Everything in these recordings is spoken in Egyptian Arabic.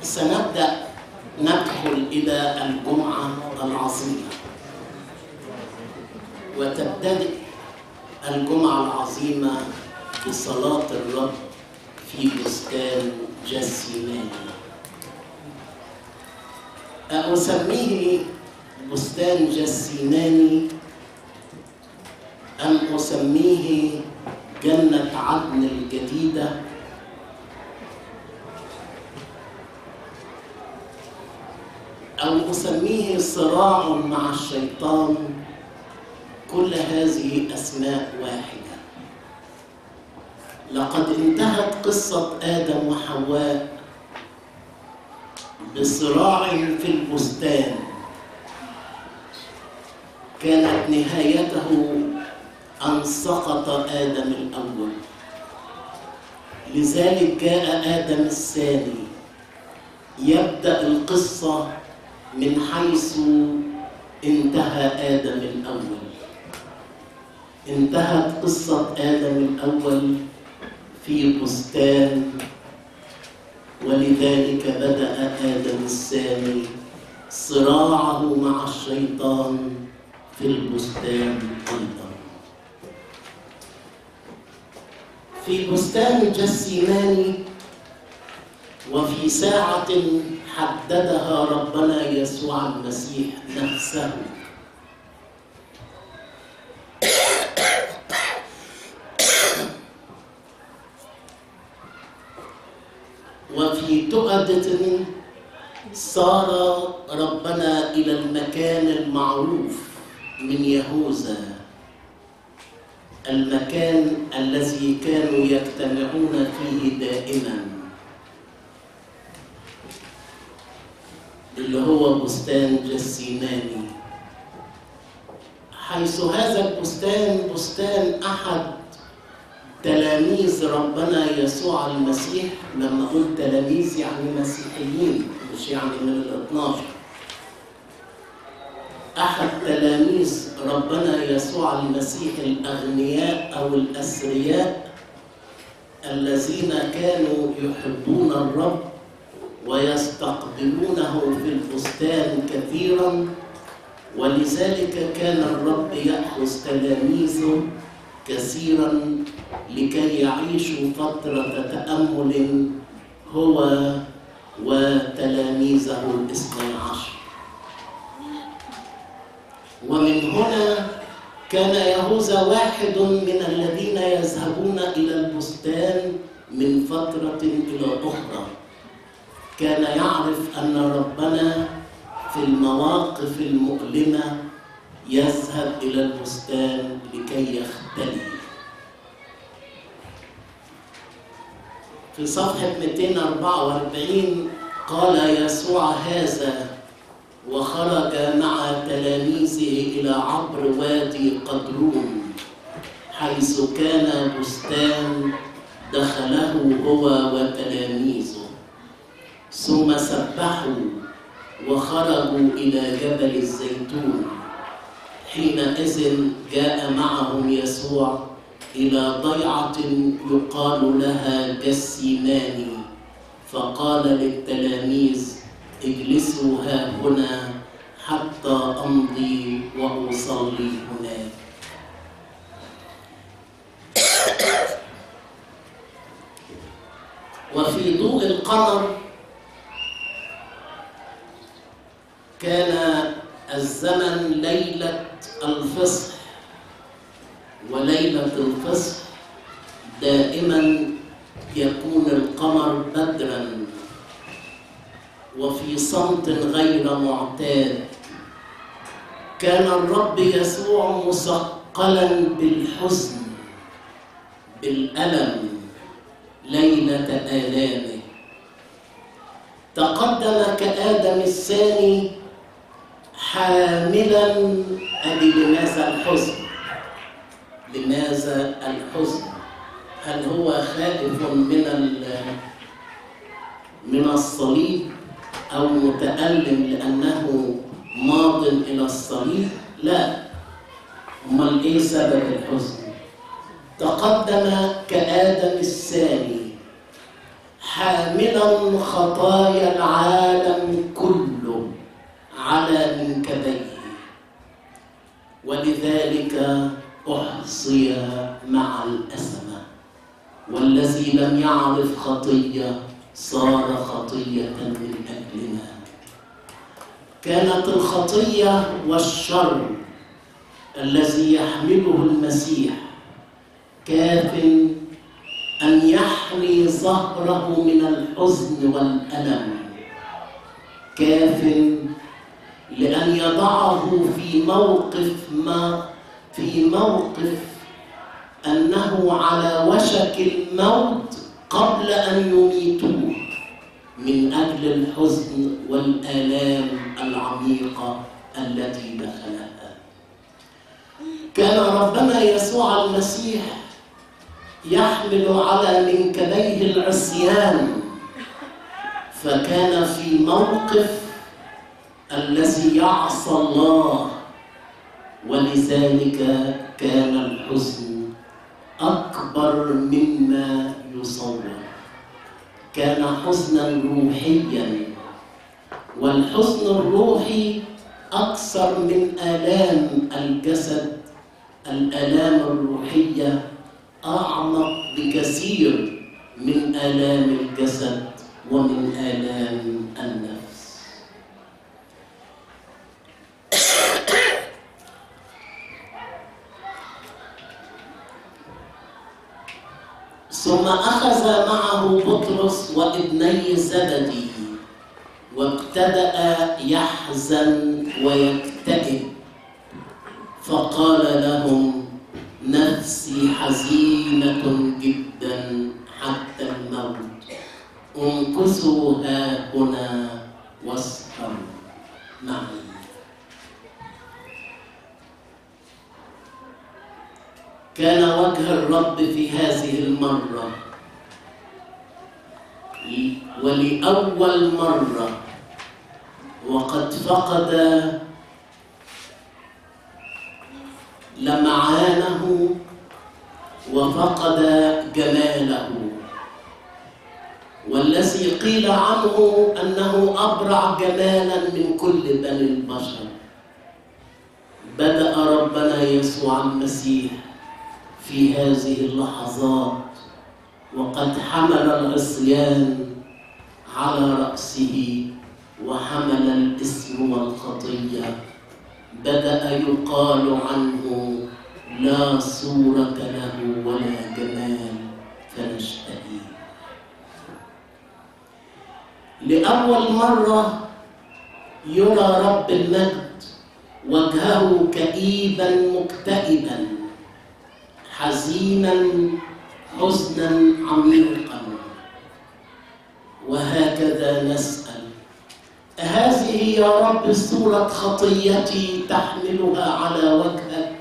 سنبدأ ندخل إلى الجمعة العظيمة وتبتدئ الجمعة العظيمة بصلاة الرب في بستان جسيماني أسميه بستان جسيماني أم أسميه جنة عدن الجديدة أو أسميه صراع مع الشيطان كل هذه أسماء واحدة لقد انتهت قصة آدم وحواء بصراع في البستان كانت نهايته أن سقط آدم الأول لذلك جاء آدم الثاني يبدأ القصة من حيث انتهى آدم الأول انتهت قصة آدم الأول في بستان ولذلك بدأ آدم الثاني صراعه مع الشيطان في البستان أيضا في بستان جسيماني وفي ساعة حددها ربنا يسوع المسيح نفسه وفي تؤدة صار ربنا إلى المكان المعروف من يهوذا المكان الذي كانوا يجتمعون فيه دائما اللي هو بستان جسيماني حيث هذا البستان بستان أحد تلاميذ ربنا يسوع المسيح لما أقول تلاميذ يعني مسيحيين مش يعني من الاثناشر أحد تلاميذ ربنا يسوع المسيح الأغنياء أو الأثرياء الذين كانوا يحبون الرب ويستقبلونه في البستان كثيرا ولذلك كان الرب يأخذ تلاميذه كثيرا لكي يعيشوا فترة تأمل هو وتلاميذه الاثني عشر ومن هنا كان يهوذا واحد من الذين يذهبون إلى البستان من فترة إلى أخرى كان يعرف أن ربنا في المواقف المؤلمة يذهب إلى البستان لكي يختلي في صفحة 244 قال يسوع هذا وخرج مع تلاميذه إلى عبر وادي قدرون حيث كان بستان دخله هو وتلاميذه ثم سبحوا وخرجوا إلى جبل الزيتون حينئذ جاء معهم يسوع إلى ضيعة يقال لها جسيماني فقال للتلاميذ اجلسوا ها هنا حتى أمضي وأصلي هناك وفي ضوء القمر كان الزمن ليلة الفصح وليلة الفصح دائما يكون القمر بدرا وفي صمت غير معتاد كان الرب يسوع مثقلا بالحزن بالألم ليلة آلامه تقدم كآدم الثاني حاملا أدي لماذا الحزن لماذا الحزن هل هو خائف من من الصليب أو متألم لأنه ماض إلى الصليب لا أمال إيه سبب الحزن تقدم كآدم الثاني حاملا خطايا العالم كله على منكبيه ولذلك احصي مع الاسمه والذي لم يعرف خطيه صار خطيه من اجلنا كانت الخطيه والشر الذي يحمله المسيح كاف ان يحمي ظهره من الحزن والالم كاف لان يضعه في موقف ما في موقف انه على وشك الموت قبل ان يميتوه من اجل الحزن والالام العميقه التي دخلها كان ربنا يسوع المسيح يحمل على منكبيه العصيان فكان في موقف الذي يعصى الله ولذلك كان الحزن اكبر مما يصور كان حزنا روحيا والحزن الروحي اكثر من الام الجسد الالام الروحيه اعمق بكثير من الام الجسد ومن الام النفس ثم اخذ معه بطرس وابني زبدي وابتدا يحزن ويكتئب فقال لهم نفسي حزينه جدا حتى الموت امكثوا ها هنا واسهروا معي كان وجه الرب في هذه المره ولأول مرة وقد فقد لمعانه وفقد جماله والذي قيل عنه أنه أبرع جمالا من كل بني البشر بدأ ربنا يسوع المسيح في هذه اللحظات وقد حمل العصيان على رأسه وحمل الإثم والخطية بدأ يقال عنه لا صورة له ولا جمال فنشتهيه لأول مرة يرى رب المجد وجهه كئيبا مكتئبا حزينا حزنا عميقا وهكذا نسأل هذه يا رب صورة خطيتي تحملها على وجهك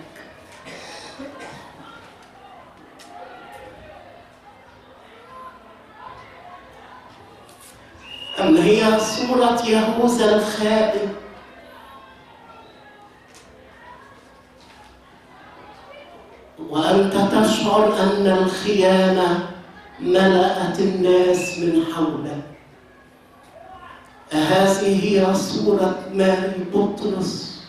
أم هي صورة يهوذا الخائن وأنت تشعر أن الخيانة ملأت الناس من حولك هذه هي صورة ماري بطرس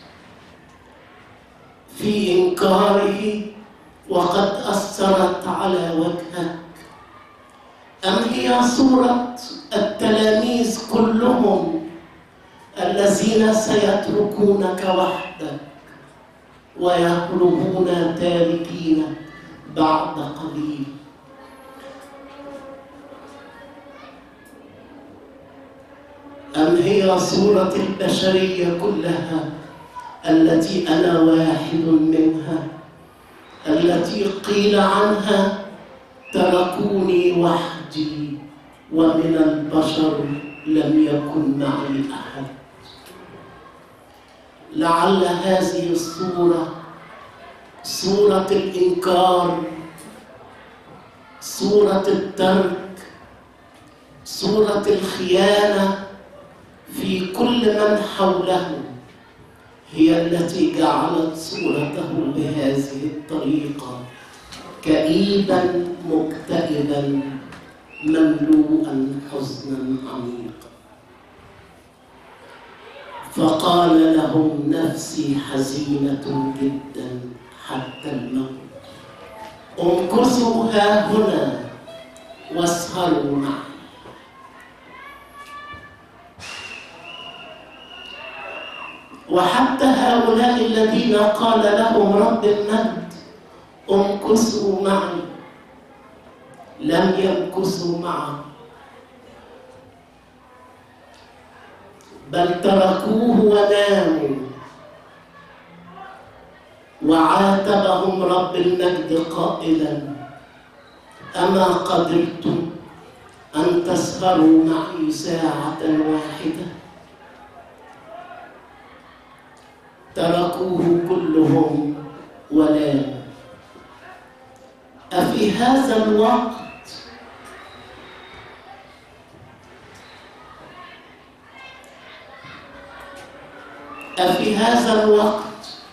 في إنكاره وقد أثرت على وجهك أم هي صورة التلاميذ كلهم الذين سيتركونك وحدك ويهربون تاركين بعد قليل أم هي صورة البشرية كلها التي أنا واحد منها التي قيل عنها تركوني وحدي ومن البشر لم يكن معي أحد لعل هذه الصورة صورة الإنكار صورة الترك صورة الخيانة في كل من حوله هي التي جعلت صورته بهذه الطريقة كئيبا مكتئبا مملوءا حزنا عميقا فقال لهم نفسي حزينة جدا حتى الموت امكثوا ها هنا واسهروا معي وحتى هؤلاء الذين قال لهم رب المجد امكثوا معي لم يمكثوا معه بل تركوه وناموا وعاتبهم رب المجد قائلا اما قدرتم ان تسهروا معي ساعه واحده تركوه كلهم وناموا أفي هذا الوقت أفي هذا الوقت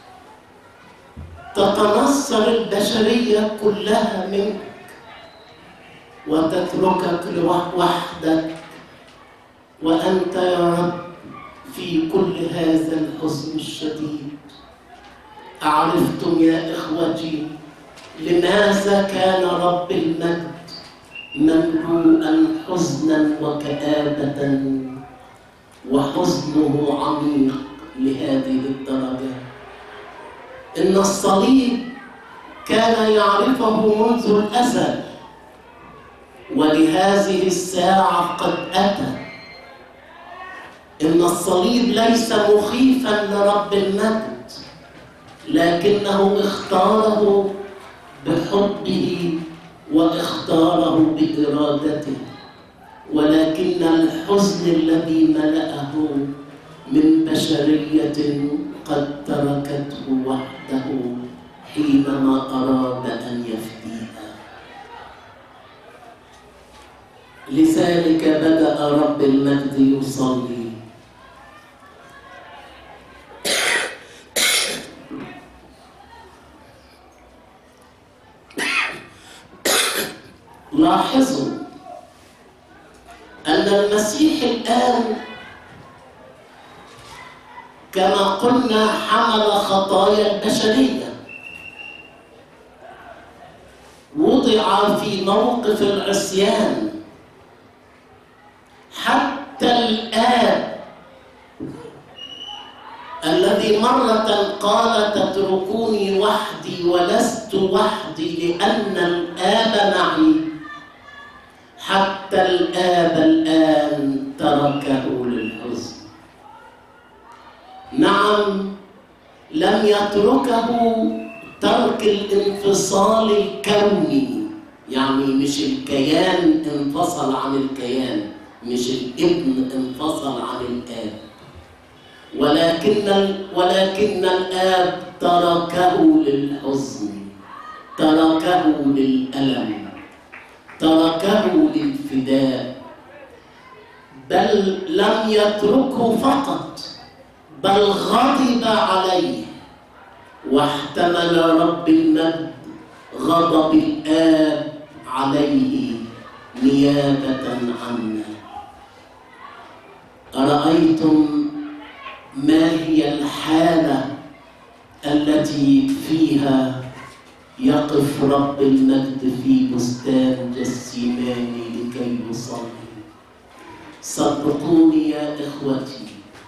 تتنصر البشرية كلها منك وتتركك لوحدك وأنت يا رب في كل هذا الحزن الشديد أعرفتم يا إخوتي لماذا كان رب المجد مملوءا حزنا وكآبة وحزنه عميق لهذه الدرجة إن الصليب كان يعرفه منذ الأزل ولهذه الساعة قد أتى إن الصليب ليس مخيفا لرب المجد لكنه اختاره بحبه واختاره بإرادته ولكن الحزن الذي ملأه من بشرية قد تركته وحده حينما أراد أن يفديها لذلك بدأ رب المجد يصلي لاحظوا أن المسيح الآن كما قلنا حمل خطايا البشرية وضع في موقف العصيان حتى الآب الذي مرة قال تتركوني وحدي ولست وحدي لأن الآب معي حتى الآب الآن تركه للحزن نعم لم يتركه ترك الانفصال الكوني يعني مش الكيان انفصل عن الكيان مش الابن انفصل عن الآب ولكن ولكن الآب تركه للحزن تركه للألم تركه للفداء بل لم يتركه فقط بل غضب عليه واحتمل رب المجد غضب الآب عليه نيابة عنا أرأيتم ما هي الحالة التي فيها يقف رب المجد في بستان جسيماني لكي يصلي صدقوني يا إخوتي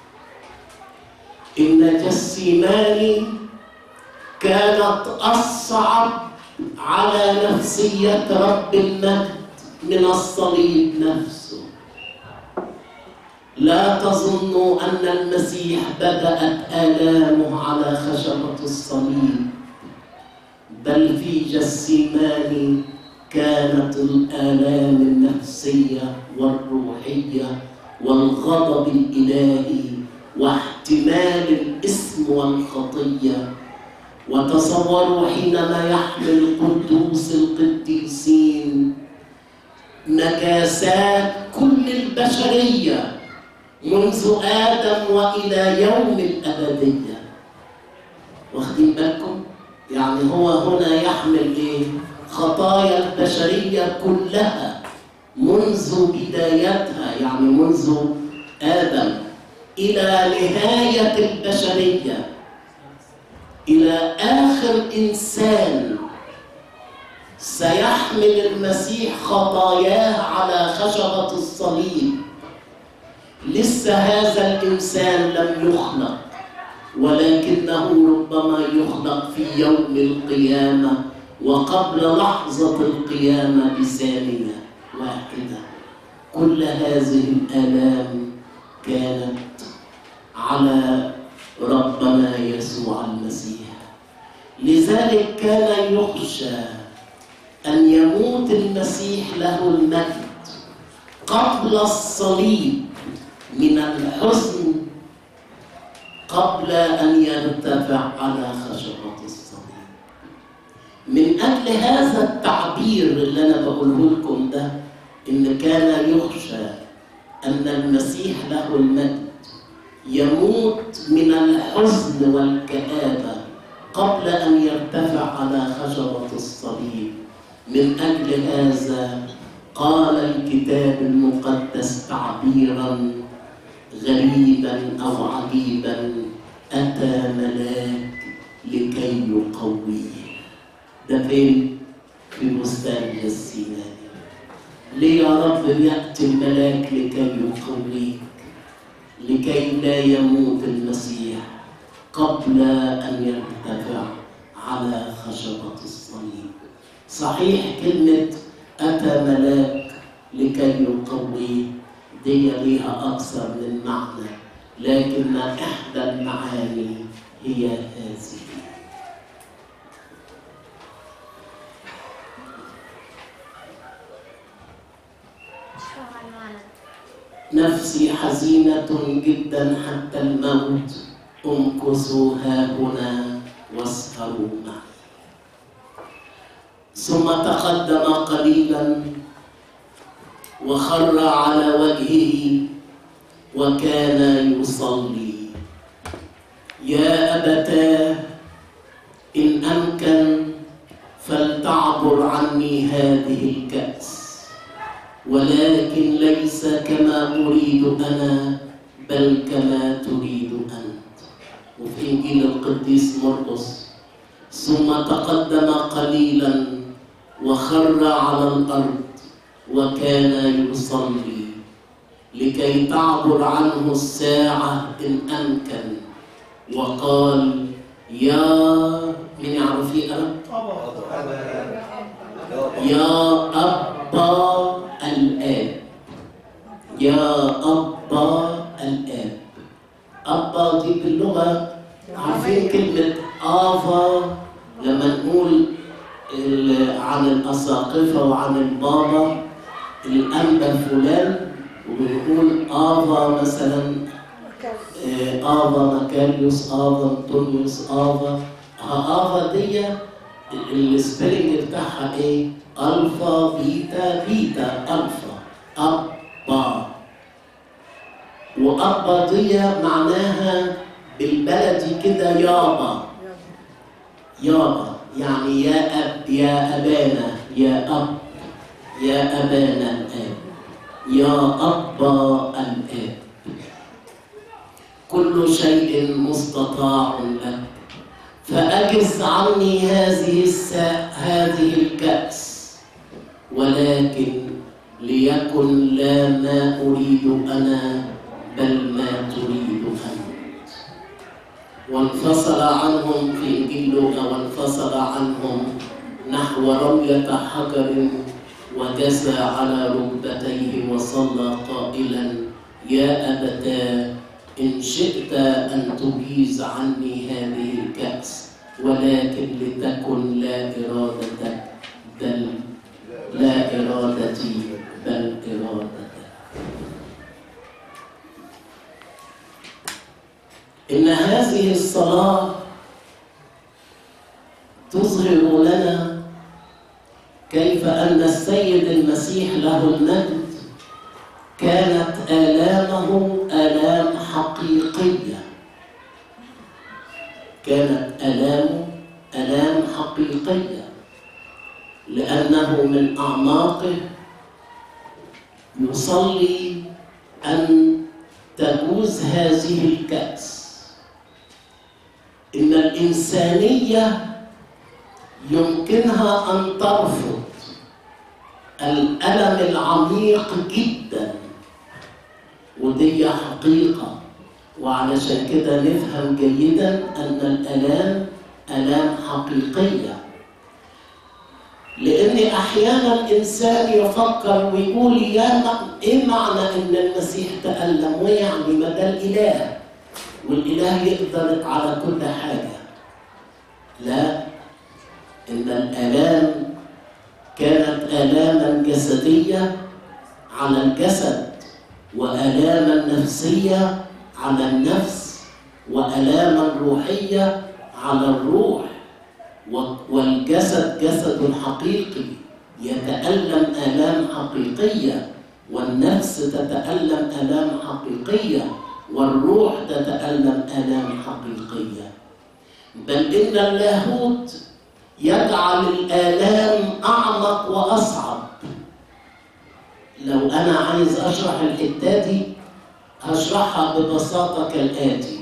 إن جسيماني كانت أصعب على نفسية رب المجد من الصليب نفسه لا تظنوا أن المسيح بدأت آلامه على خشبة الصليب بل في جسيمان كانت الآلام النفسية والروحية والغضب الإلهي واحتمال الإثم والخطية وتصوروا حينما يحمل قدوس القديسين نجاسات كل البشريه منذ آدم وإلى يوم الأبدية واخدين بالكم؟ يعني هو هنا يحمل إيه؟ خطايا البشرية كلها منذ بدايتها يعني منذ آدم إلى نهاية البشرية إلى آخر إنسان سيحمل المسيح خطاياه على خشبة الصليب لسه هذا الإنسان لم يخلق ولكنه ربما يخلق في يوم القيامة وقبل لحظة القيامة بثانية واحدة كل هذه الآلام كانت على ربنا يسوع المسيح لذلك كان يخشى أن يموت المسيح له المجد قبل الصليب من الحزن قبل أن يرتفع على خشبة الصليب من أجل هذا التعبير اللي أنا بقوله لكم ده إن كان يخشى أن المسيح له المجد يموت من الحزن والكآبة قبل أن يرتفع على خشبة الصليب من أجل هذا قال الكتاب المقدس تعبيرا غريبا أو عجيبا أتى ملاك لكي يقويه ده فين؟ في بستان السيناء ليه يا رب يأتي الملاك لكي يقويك لكي لا يموت المسيح قبل أن يرتفع على خشبة الصليب صحيح كلمة أتى ملاك لكي يقويه دي ليها أكثر من معنى لكن إحدى المعاني هي هذه نفسي حزينة جدا حتى الموت امكثوا ها هنا واسهروا معي ثم تقدم قليلا وخر على وجهه وكان يصلي يا أبتاه إن أمكن فلتعبر عني هذه الكأس ولكن ليس كما أريد أنا بل كما تريد أنت وفي إنجيل القديس مرقس ثم تقدم قليلا وخر على الأرض وكان يصلي لكي تعبر عنه الساعة إن أمكن وقال يا من يعرف يا أبا الآب يا أبا الآب أبا دي باللغة عارفين كلمة آفا لما نقول عن الأساقفة وعن البابا الأنبا فلان وبنقول آفا مثلا آفا مكاريوس آفا أنطونيوس آفا آفا دي السبيلنج بتاعها ايه؟ الفا بيتا بيتا الفا ابا وابا دي معناها بالبلدي كده يابا يابا يعني يا اب يا ابانا يا اب يا ابانا الاب يا ابا الاب كل شيء مستطاع لك فأجز عني هذه السا... هذه الكأس ولكن ليكن لا ما أريد أنا بل ما تريد أنت وانفصل عنهم في إنجيل لوقا وانفصل عنهم نحو رمية حجر وجسى على ركبتيه وصلى قائلا يا أبتاه إن شئت أن تجيز عني هذه الكأس ولكن لتكن لا إرادتك بل لا إرادتي بل إرادتك إن هذه الصلاة تظهر لنا كيف أن السيد المسيح له المجد كانت آلامه آلام حقيقية كانت آلامه آلام حقيقية لأنه من أعماقه يصلي أن تجوز هذه الكأس إن الإنسانية يمكنها أن ترفض الألم العميق جدا ودي حقيقة وعلشان كده نفهم جيدا أن الآلام آلام حقيقية لأن أحيانا الإنسان يفكر ويقول يا ما إيه معنى إن المسيح تألم ويعني ما ده الإله والإله يقدر على كل حاجة لا إن الآلام كانت آلاما جسدية على الجسد وآلاما نفسية على النفس وآلاما روحية على الروح والجسد جسد حقيقي يتألم آلام حقيقية والنفس تتألم آلام حقيقية والروح تتألم آلام حقيقية بل إن اللاهوت يجعل الآلام أعمق وأصعب لو أنا عايز أشرح الحتة دي هشرحها ببساطة كالآتي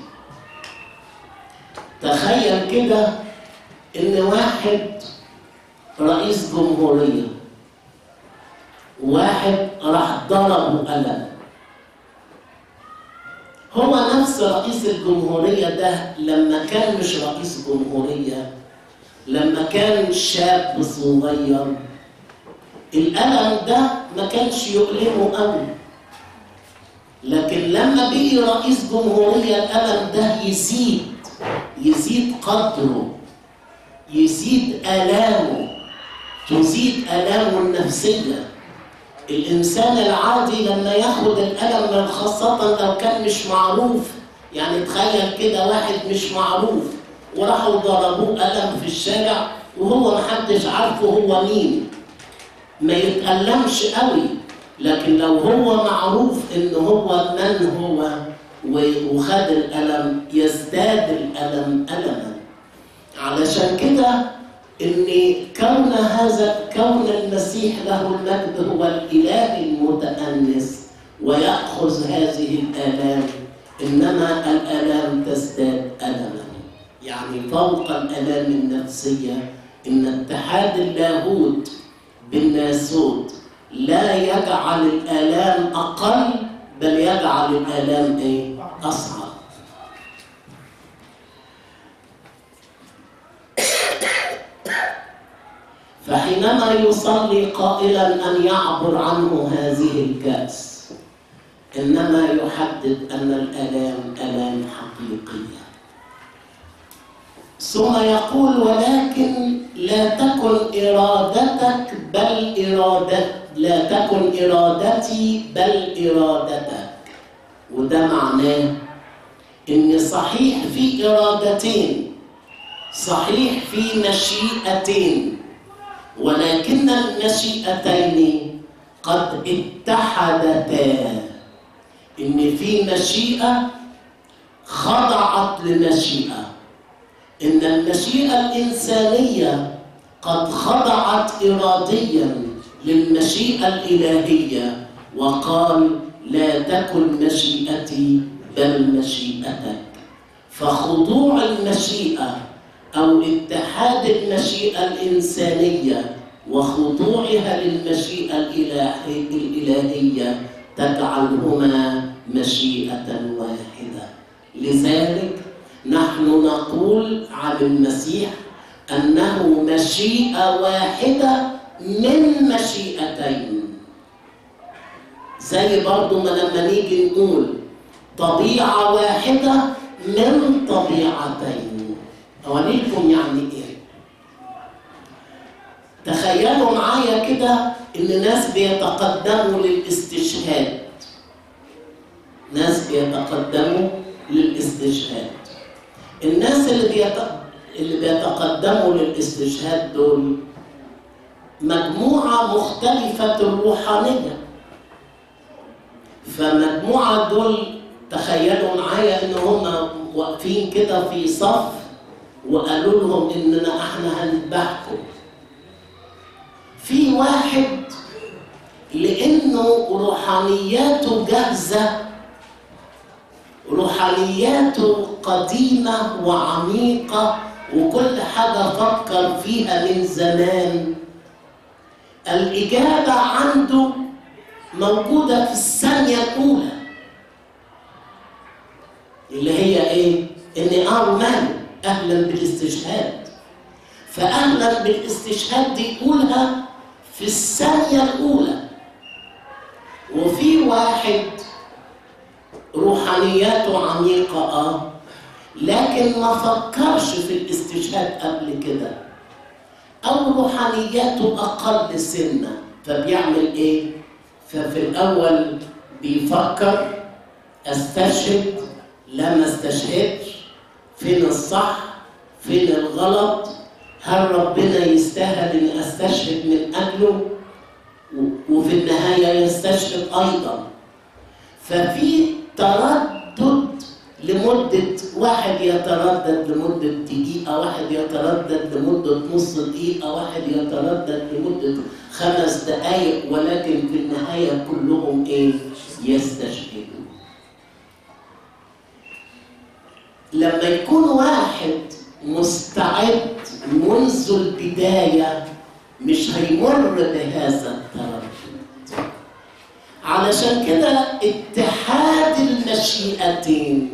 تخيل كده إن واحد رئيس جمهورية واحد راح ضربه قلم هو نفس رئيس الجمهورية ده لما كان مش رئيس جمهورية لما كان شاب صغير الألم ده ما كانش يؤلمه قوي لكن لما بقي رئيس جمهورية الألم ده يزيد يزيد قدره يزيد آلامه تزيد آلامه النفسية الإنسان العادي لما ياخد الألم خاصة لو كان مش معروف يعني تخيل كده واحد مش معروف وراحوا ضربوه قلم في الشارع وهو محدش عارفه هو مين ما يتألمش قوي لكن لو هو معروف ان هو من هو وخد الألم يزداد الألم ألما علشان كده ان كون هذا كون المسيح له المجد هو الاله المتأنس ويأخذ هذه الآلام إنما الآلام تزداد ألما يعني فوق الآلام النفسية إن اتحاد اللاهوت بالناسوت لا يجعل الآلام أقل بل يجعل الآلام إيه؟ أصعب فحينما يصلي قائلا أن يعبر عنه هذه الكأس إنما يحدد أن الآلام آلام حقيقية ثم يقول ولكن لا تكن إرادتك بل إرادة لا تكن إرادتي بل إرادتك وده معناه إن صحيح في إرادتين صحيح في مشيئتين ولكن المشيئتين قد اتحدتا إن في مشيئة خضعت لمشيئة إن المشيئة الإنسانية قد خضعت إراديا للمشيئة الإلهية وقال لا تكن مشيئتي بل مشيئتك فخضوع المشيئة أو اتحاد المشيئة الإنسانية وخضوعها للمشيئة الإلهية تجعلهما مشيئة واحدة لذلك نحن نقول عن المسيح أنه مشيئة واحدة من مشيئتين زي برضو ما لما نيجي نقول طبيعة واحدة من طبيعتين أوريكم يعني إيه تخيلوا معايا كده إن ناس بيتقدموا للاستشهاد ناس بيتقدموا للاستشهاد الناس اللي بيت... اللي بيتقدموا للاستشهاد دول مجموعة مختلفة الروحانية فمجموعة دول تخيلوا معايا ان هم واقفين كده في صف وقالوا لهم اننا احنا هنذبحكم في واحد لانه انه روحانياته جاهزه روحانياته قديمه وعميقه وكل حاجه فكر فيها من زمان الاجابه عنده موجوده في الثانيه الاولى اللي هي ايه ان اه ماله اهلا بالاستشهاد فاهلا بالاستشهاد دي يقولها في الثانيه الاولى وفي واحد روحانياته عميقه اه لكن ما فكرش في الاستشهاد قبل كده او روحانياته اقل سنه فبيعمل ايه ففي الاول بيفكر استشهد لا ما استشهدش فين الصح فين الغلط هل ربنا يستاهل ان استشهد من اجله وفي النهايه يستشهد ايضا ففي تردد لمدة واحد يتردد لمدة دقيقة واحد يتردد لمدة نص دقيقة واحد يتردد لمدة خمس دقائق ولكن في النهاية كلهم إيه؟ يستشهدون لما يكون واحد مستعد منذ البداية مش هيمر بهذا التردد علشان كده اتحاد المشيئتين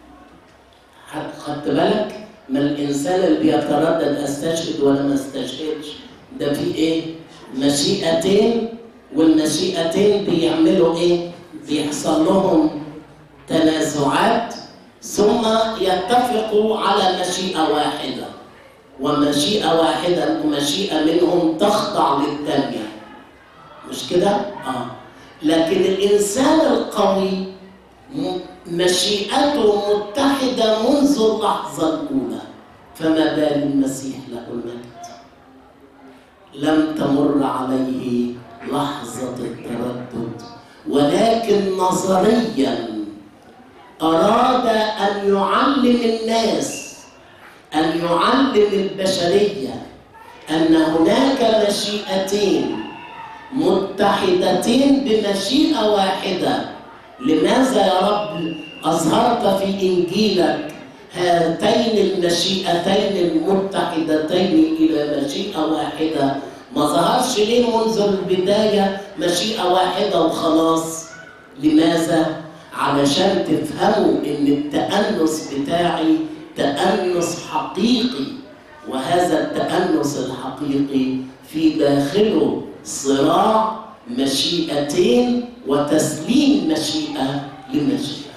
خدت بالك ما الانسان اللي بيتردد استشهد ولا ما استشهدش ده في ايه مشيئتين والمشيئتين بيعملوا ايه بيحصل لهم تنازعات ثم يتفقوا على مشيئه واحده ومشيئه واحده ومشيئه منهم تخضع للثانيه مش كده اه لكن الإنسان القوي مشيئته متحدة منذ اللحظة الأولى فما بال المسيح له المجد لم تمر عليه لحظة التردد ولكن نظريا أراد أن يعلم الناس أن يعلم البشرية أن هناك مشيئتين متحدتين بمشيئة واحدة لماذا يا رب أظهرت في إنجيلك هاتين المشيئتين المتحدتين إلى مشيئة واحدة ما ظهرش ليه منذ البداية مشيئة واحدة وخلاص لماذا؟ علشان تفهموا إن التأنس بتاعي تأنس حقيقي وهذا التأنس الحقيقي في داخله صراع مشيئتين وتسليم مشيئة لمشيئة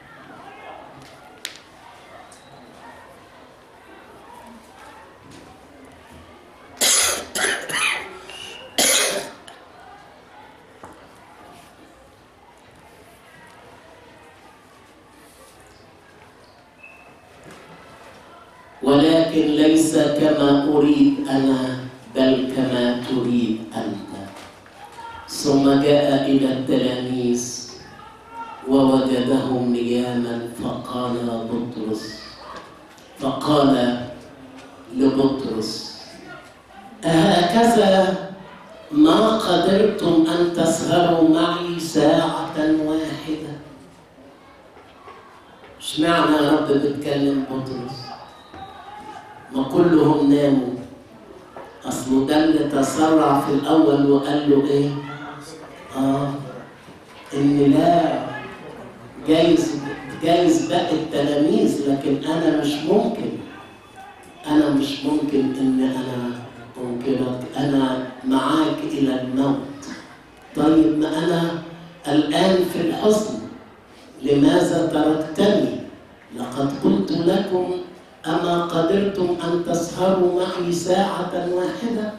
ولكن ليس كما أريد أنا بل كما تريد أنت ثم جاء إلى التلاميذ ووجدهم نياما فقال بطرس فقال لبطرس أهكذا ما قدرتم أن تسهروا معي ساعة واحدة اشمعنى يا رب بتكلم بطرس ما كلهم ناموا اصله ده اللي تسرع في الاول وقال له ايه اه ان لا جايز جايز باقي التلاميذ لكن انا مش ممكن انا مش ممكن ان انا انكرك انا معاك الى الموت طيب ما انا الان في الحزن لماذا تركتني لقد قلت لكم أما قدرتم أن تسهروا معي ساعة واحدة؟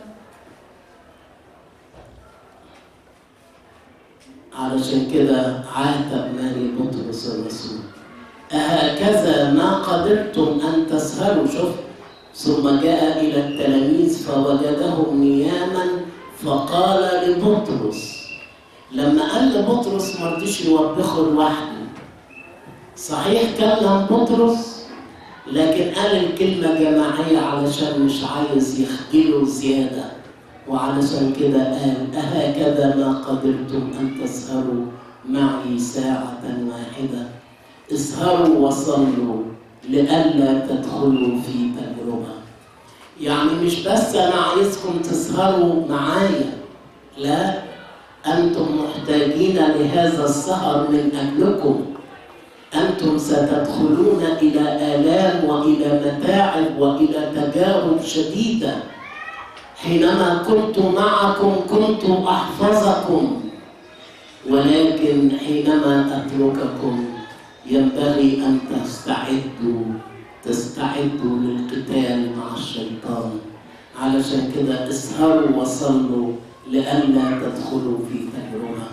علشان كده عاتب ماري بطرس الرسول أهكذا ما قدرتم أن تسهروا شوف ثم جاء إلى التلاميذ فوجدهم نياما فقال لبطرس لما قال لبطرس ما رضيش يوبخه لوحده صحيح كلم بطرس لكن قال الكلمة جماعية علشان مش عايز يخجله زيادة وعلشان كده قال أهكذا ما قدرتم أن تسهروا معي ساعة واحدة اسهروا وصلوا لئلا تدخلوا في تجربة يعني مش بس أنا عايزكم تسهروا معايا لا أنتم محتاجين لهذا السهر من أجلكم أنتم ستدخلون إلى آلام وإلى متاعب وإلى تجارب شديدة حينما كنت معكم كنت أحفظكم ولكن حينما أترككم ينبغي أن تستعدوا تستعدوا للقتال مع الشيطان علشان كده اسهروا وصلوا لئلا تدخلوا في تجربة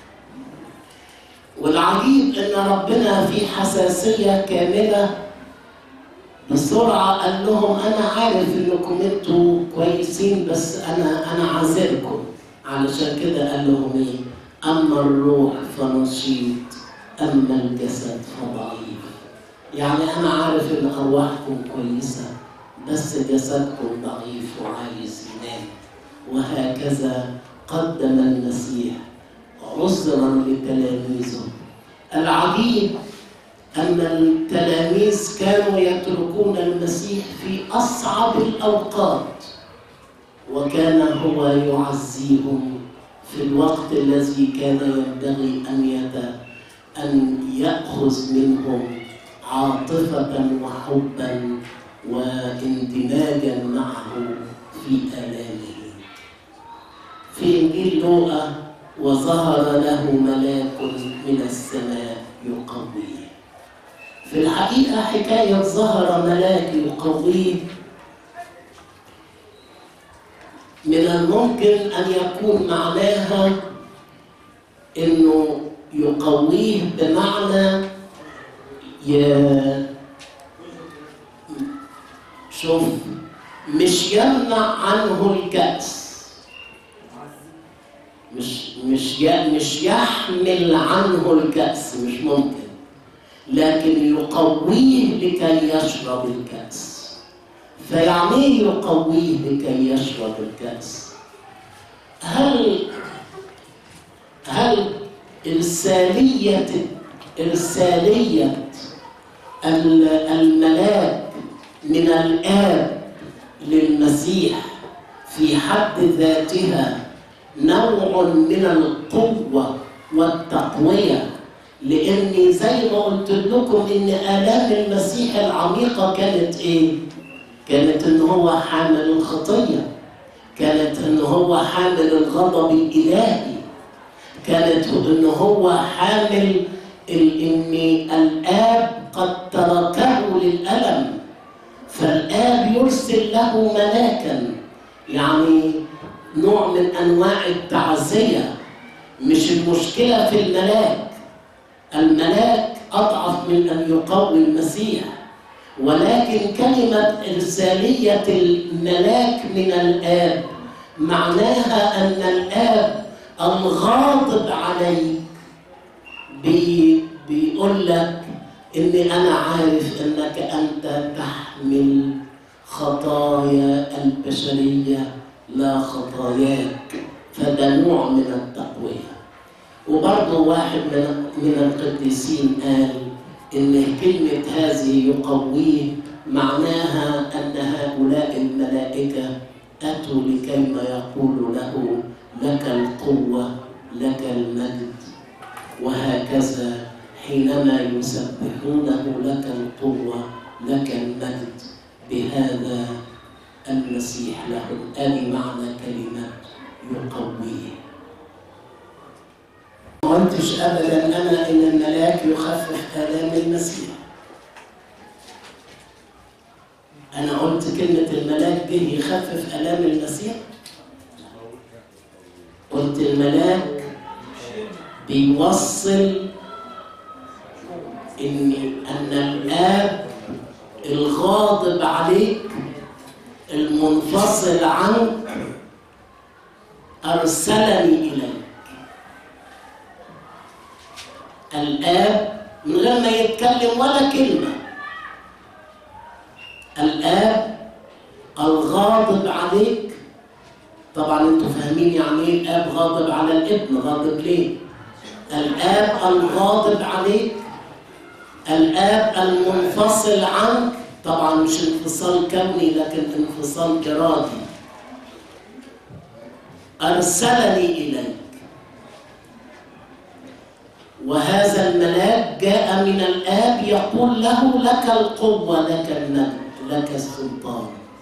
والعجيب ان ربنا في حساسية كاملة بسرعة قال لهم انا عارف انكم انتوا كويسين بس انا انا عذركم علشان كده قال لهم ايه اما الروح فنشيط اما الجسد فضعيف يعني انا عارف ان ارواحكم كويسة بس جسدكم ضعيف وعايز ينام وهكذا قدم المسيح عذرا لتلاميذه العجيب أن التلاميذ كانوا يتركون المسيح في أصعب الأوقات وكان هو يعزيهم في الوقت الذي كان ينبغي أن يت أن يأخذ منهم عاطفة وحبا واندماجا معه في آلامه في إنجيل لوقا وظهر له ملاك من السماء يقويه في الحقيقة حكاية ظهر ملاك يقويه من الممكن أن يكون معناها إنه يقويه بمعنى ي... شوف مش يمنع عنه الكأس مش مش مش يحمل عنه الكأس مش ممكن لكن يقويه لكي يشرب الكأس فيعني يقويه لكي يشرب الكأس هل هل إرسالية إرسالية الملاك من الآب للمسيح في حد ذاتها نوع من القوة والتقوية لأني زي ما قلت لكم إن آلام المسيح العميقة كانت إيه؟ كانت إن هو حامل الخطية كانت إن هو حامل الغضب الإلهي كانت إن هو حامل إن الآب قد تركه للألم فالآب يرسل له ملاكا يعني نوع من انواع التعزيه مش المشكله في الملاك الملاك اضعف من ان يقوي المسيح ولكن كلمه ارساليه الملاك من الاب معناها ان الاب الغاضب عليك بي بيقول لك اني انا عارف انك انت تحمل خطايا البشريه لا خطاياك فده نوع من التقوية وبرضه واحد من من القديسين قال إن كلمة هذه يقويه معناها أن هؤلاء الملائكة أتوا لكيما يقول له لك القوة لك المجد وهكذا حينما يسبحونه لك القوة لك المجد بهذا المسيح له ادي معنى كلمه يقويه ما قلتش ابدا انا ان الملاك يخفف الام المسيح انا قلت كلمه الملاك جه يخفف الام المسيح قلت الملاك بيوصل ان ان الاب الغاضب عليك المنفصل عنك أرسلني إليك الآب من غير ما يتكلم ولا كلمة الآب الغاضب عليك طبعا انتوا فاهمين يعني ايه الاب غاضب على الابن غاضب ليه الاب الغاضب عليك الاب المنفصل عنك طبعا مش انفصال كوني لكن انفصال ارادي ارسلني اليك وهذا الملاك جاء من الاب يقول له لك القوه لك المجد لك السلطان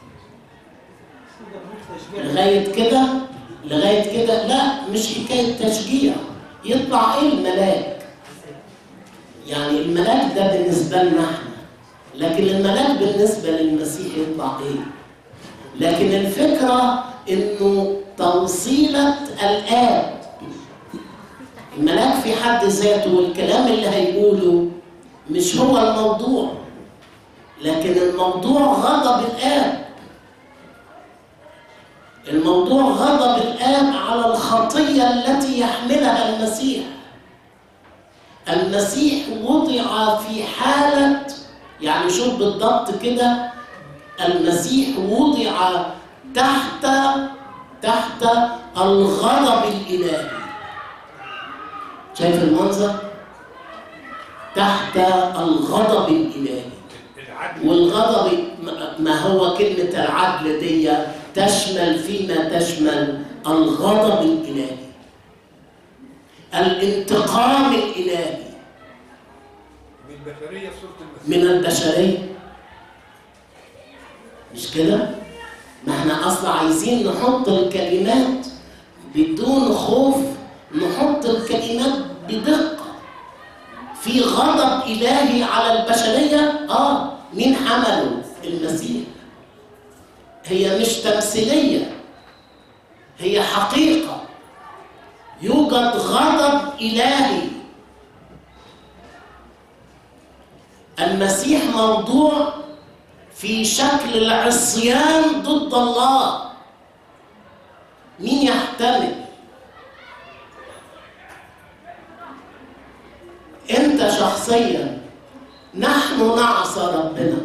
لغايه كده لغايه كده لا مش حكايه تشجيع يطلع ايه الملاك يعني الملاك ده بالنسبه لنا احنا لكن الملاك بالنسبه للمسيح يطلع ايه لكن الفكره انه توصيله الاب الملاك في حد ذاته والكلام اللي هيقوله مش هو الموضوع لكن الموضوع غضب الاب الموضوع غضب الآب على الخطية التي يحملها المسيح المسيح وضع في حالة يعني شوف بالضبط كده المسيح وضع تحت تحت الغضب الإلهي شايف المنظر؟ تحت الغضب الإلهي والغضب ما هو كلمة العدل دي تشمل فيما تشمل الغضب الإلهي الانتقام الإلهي من البشرية صورة المسيح من البشرية مش كده؟ ما احنا أصلا عايزين نحط الكلمات بدون خوف نحط الكلمات بدقة في غضب إلهي على البشرية آه مين حمله؟ المسيح هي مش تمثيلية هي حقيقة يوجد غضب إلهي المسيح موضوع في شكل العصيان ضد الله مين يحتمل انت شخصيا نحن نعصى ربنا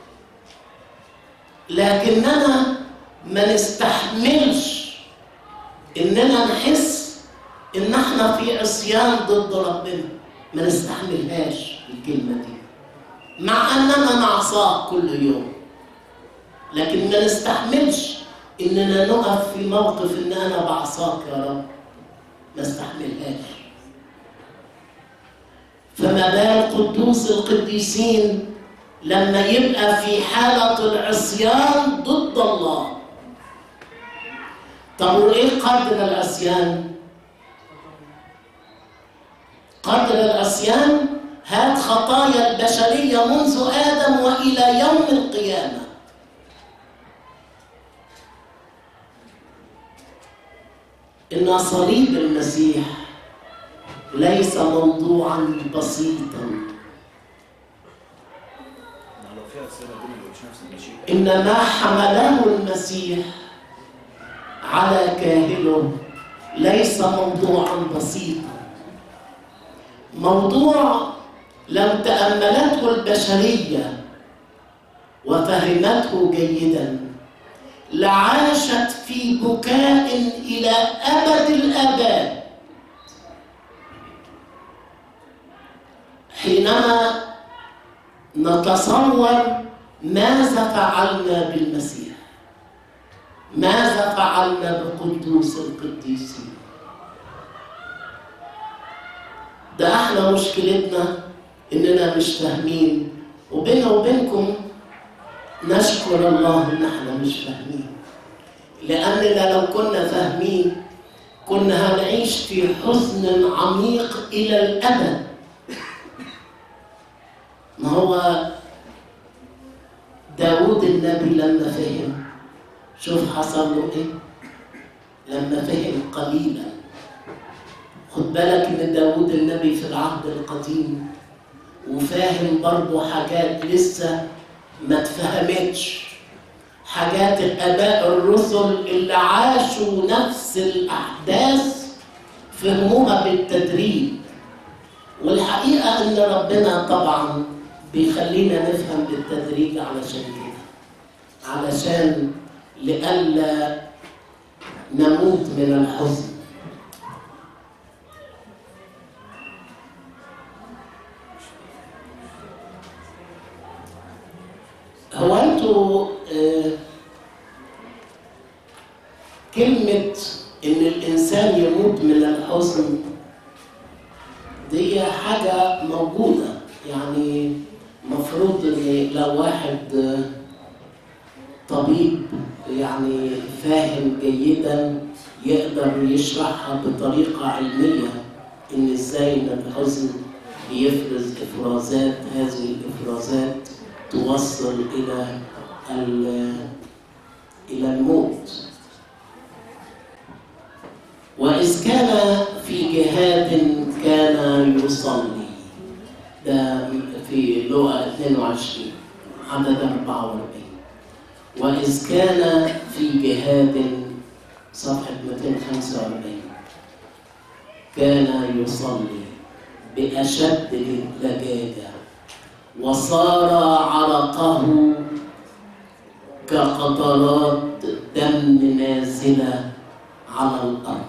لكننا ما نستحملش اننا نحس ان احنا في عصيان ضد ربنا ما نستحملهاش الكلمه دي مع اننا نعصاه كل يوم لكن ما نستحملش اننا نقف في موقف ان انا بعصاك يا رب ما استحملهاش فما بال قدوس القديسين لما يبقى في حالة العصيان ضد الله طب وإيه قدر العصيان؟ قدر العصيان هات خطايا البشرية منذ آدم وإلى يوم القيامة إن صليب المسيح ليس موضوعا بسيطا لو فيها أسئلة دي مش نفس المشي إن ما حمله المسيح على كاهله ليس موضوعا بسيطا موضوع لم تأملته البشرية وفهمته جيدا لعاشت في بكاء إلى أبد الآباد حينما نتصور ماذا فعلنا بالمسيح ماذا فعلنا بقدوس القديسين ده احنا مشكلتنا اننا مش فاهمين وبيننا وبينكم نشكر الله ان احنا مش فاهمين لاننا لو كنا فاهمين كنا هنعيش في حزن عميق الى الابد ما هو داود النبي لما فهم شوف حصل له ايه لما فهم قليلا خد بالك ان داود النبي في العهد القديم وفاهم برضه حاجات لسه ما اتفهمتش حاجات الاباء الرسل اللي عاشوا نفس الاحداث فهموها بالتدريج والحقيقه ان ربنا طبعا بيخلينا نفهم بالتدريج علشان كده علشان لئلا نموت من الحزن هو انتوا آه، كلمة إن الإنسان يموت من الحزن دي حاجة موجودة يعني مفروض إن لو واحد آه، طبيب يعني فاهم جيدا يقدر يشرحها بطريقة علمية إن إزاي إن الحزن بيفرز إفرازات هذه الإفرازات توصل إلى ال- إلى الموت وإذ كان في جهاد كان يصلي ده في لغة 22 عدد 44 وإذ كان في جهاد صفحة 245 كان يصلي بأشد لجاجة وصار عرقه كقطرات دم نازلة على الأرض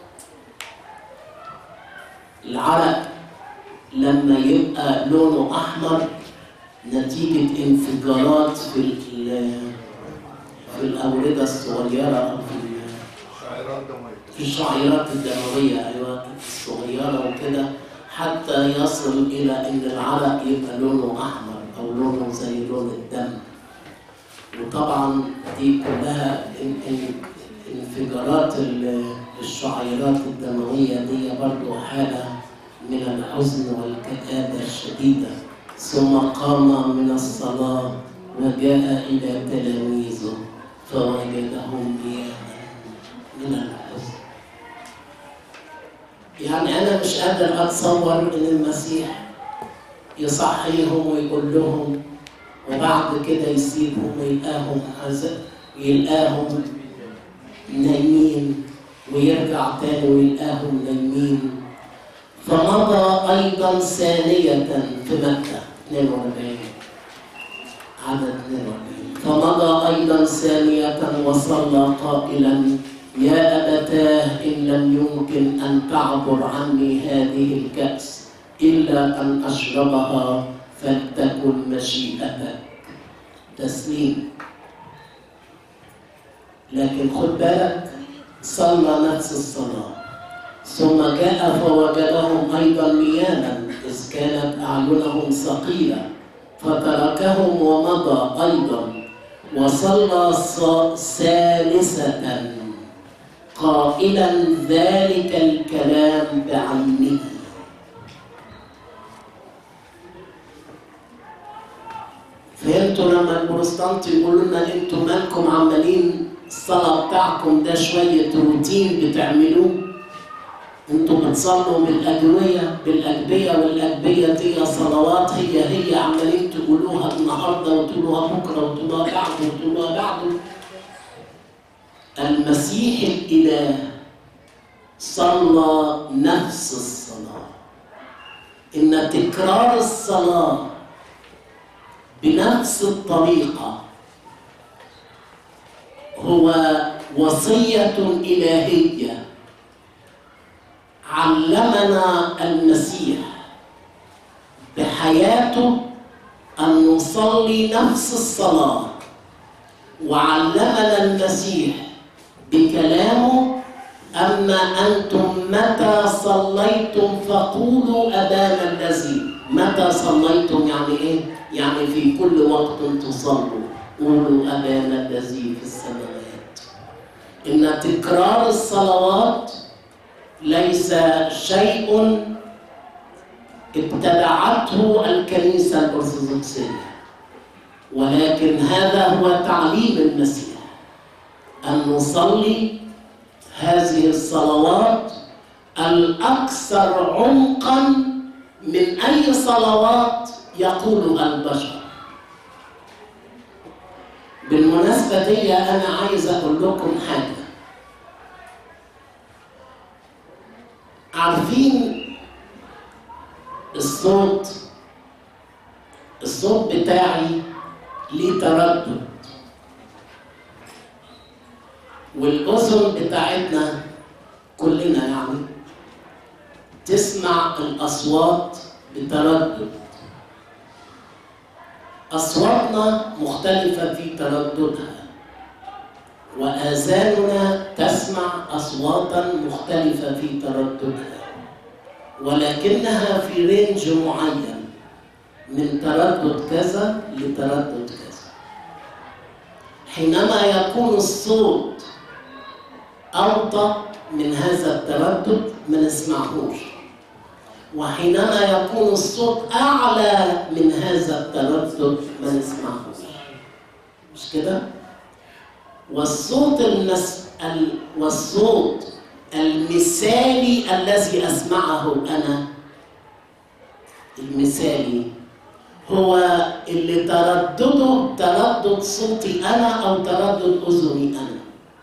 العرق لما يبقى لونه أحمر نتيجة انفجارات في ال- في الأوردة الصغيرة أو في ال- شعيرات دموية في الشعيرات الدموية أيوة الصغيرة وكده حتى يصل إلى إن العرق يبقى لونه أحمر أو لونه زي لون الدم وطبعا دي كلها ان- ان- انفجارات ال- الشعيرات الدموية دي برضو حالة من الحزن والكآبة الشديدة ثم قام من الصلاة وجاء إلى تلاميذه فوجدهم قياما من الحزن يعني أنا مش قادر أتصور إن المسيح يصحيهم ويقول لهم وبعد كده يسيبهم ويلقاهم حزن يلقاهم نايمين ويرجع تاني ويلقاهم نايمين فمضى أيضا ثانية في مكة 42 عدد 42 فمضى أيضا ثانية وصلى قائلا يا أبتاه إن لم يمكن أن تعبر عني هذه الكأس إلا أن أشربها فلتكن مشيئتك تسليم لكن خد بالك صلى نفس الصلاة ثم جاء فوجدهم أيضا نياما إذ كانت أعينهم ثقيلة فتركهم ومضى أيضا وصلى ص- ثالثة قائلا ذلك الكلام بعينه فهمتوا لما البروتستانت يقولوا لنا انتوا مالكم عمالين الصلاه بتاعكم ده شويه روتين بتعملوه انتوا بتصلوا بالادويه بالاجبيه والاجبيه دي صلوات هي هي عمالين تقولوها النهارده وتقولوها بكره وتقولوها بعده وتقولوها بعده المسيح الاله صلى نفس الصلاه ان تكرار الصلاه بنفس الطريقة هو وصية إلهية علمنا المسيح بحياته أن نصلي نفس الصلاة وعلمنا المسيح بكلامه أما أنتم متى صليتم فقولوا أبانا الذي متى صليتم يعني إيه؟ يعني في كل وقت تصلوا قولوا أبانا الذي في السماوات إن تكرار الصلوات ليس شيء ابتدعته الكنيسة الأرثوذكسية ولكن هذا هو تعليم المسيح أن نصلي هذه الصلوات الأكثر عمقا من أي صلوات يقولها البشر بالمناسبة دي أنا عايز أقول لكم حاجة عارفين الصوت الصوت بتاعي ليه تردد والأذن بتاعتنا كلنا يعني تسمع الأصوات بتردد أصواتنا مختلفة في ترددها وآذاننا تسمع أصواتا مختلفة في ترددها ولكنها في رينج معين من تردد كذا لتردد كذا حينما يكون الصوت أوطى من هذا التردد ما نسمعهوش وحينما يكون الصوت أعلى من هذا التردد ما نسمعهوش مش كده؟ والصوت المس... ال... والصوت المثالي الذي أسمعه أنا المثالي هو اللي تردده تردد صوتي أنا أو تردد أذني أنا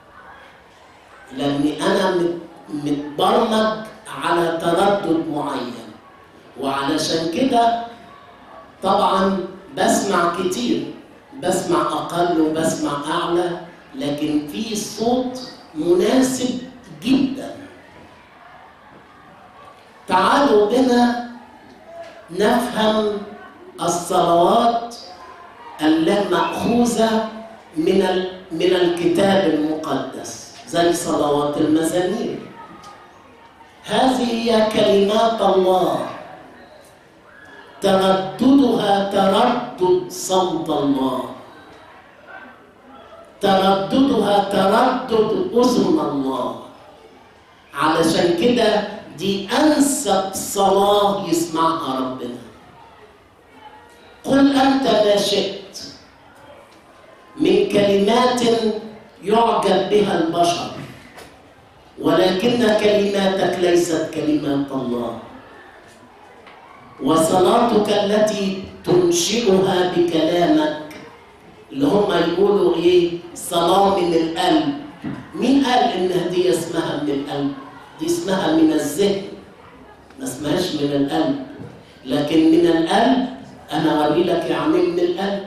لأني أنا مت- متبرمج على تردد معين وعلشان كده طبعا بسمع كتير بسمع أقل وبسمع أعلى لكن في صوت مناسب جدا تعالوا بنا نفهم الصلوات المأخوذة من ال- من الكتاب المقدس زي صلوات المزامير هذه هي كلمات الله ترددها تردد صوت الله ترددها تردد أذن الله علشان كده دي أنسب صلاة يسمعها ربنا قل أنت ما شئت من كلمات يعجب بها البشر ولكن كلماتك ليست كلمات الله وصلاتك التي تنشئها بكلامك اللي هم يقولوا ايه صلاة من القلب مين قال ان دي اسمها من القلب دي اسمها من الذهن ما اسمهاش من القلب لكن من القلب انا اوري لك يعني من القلب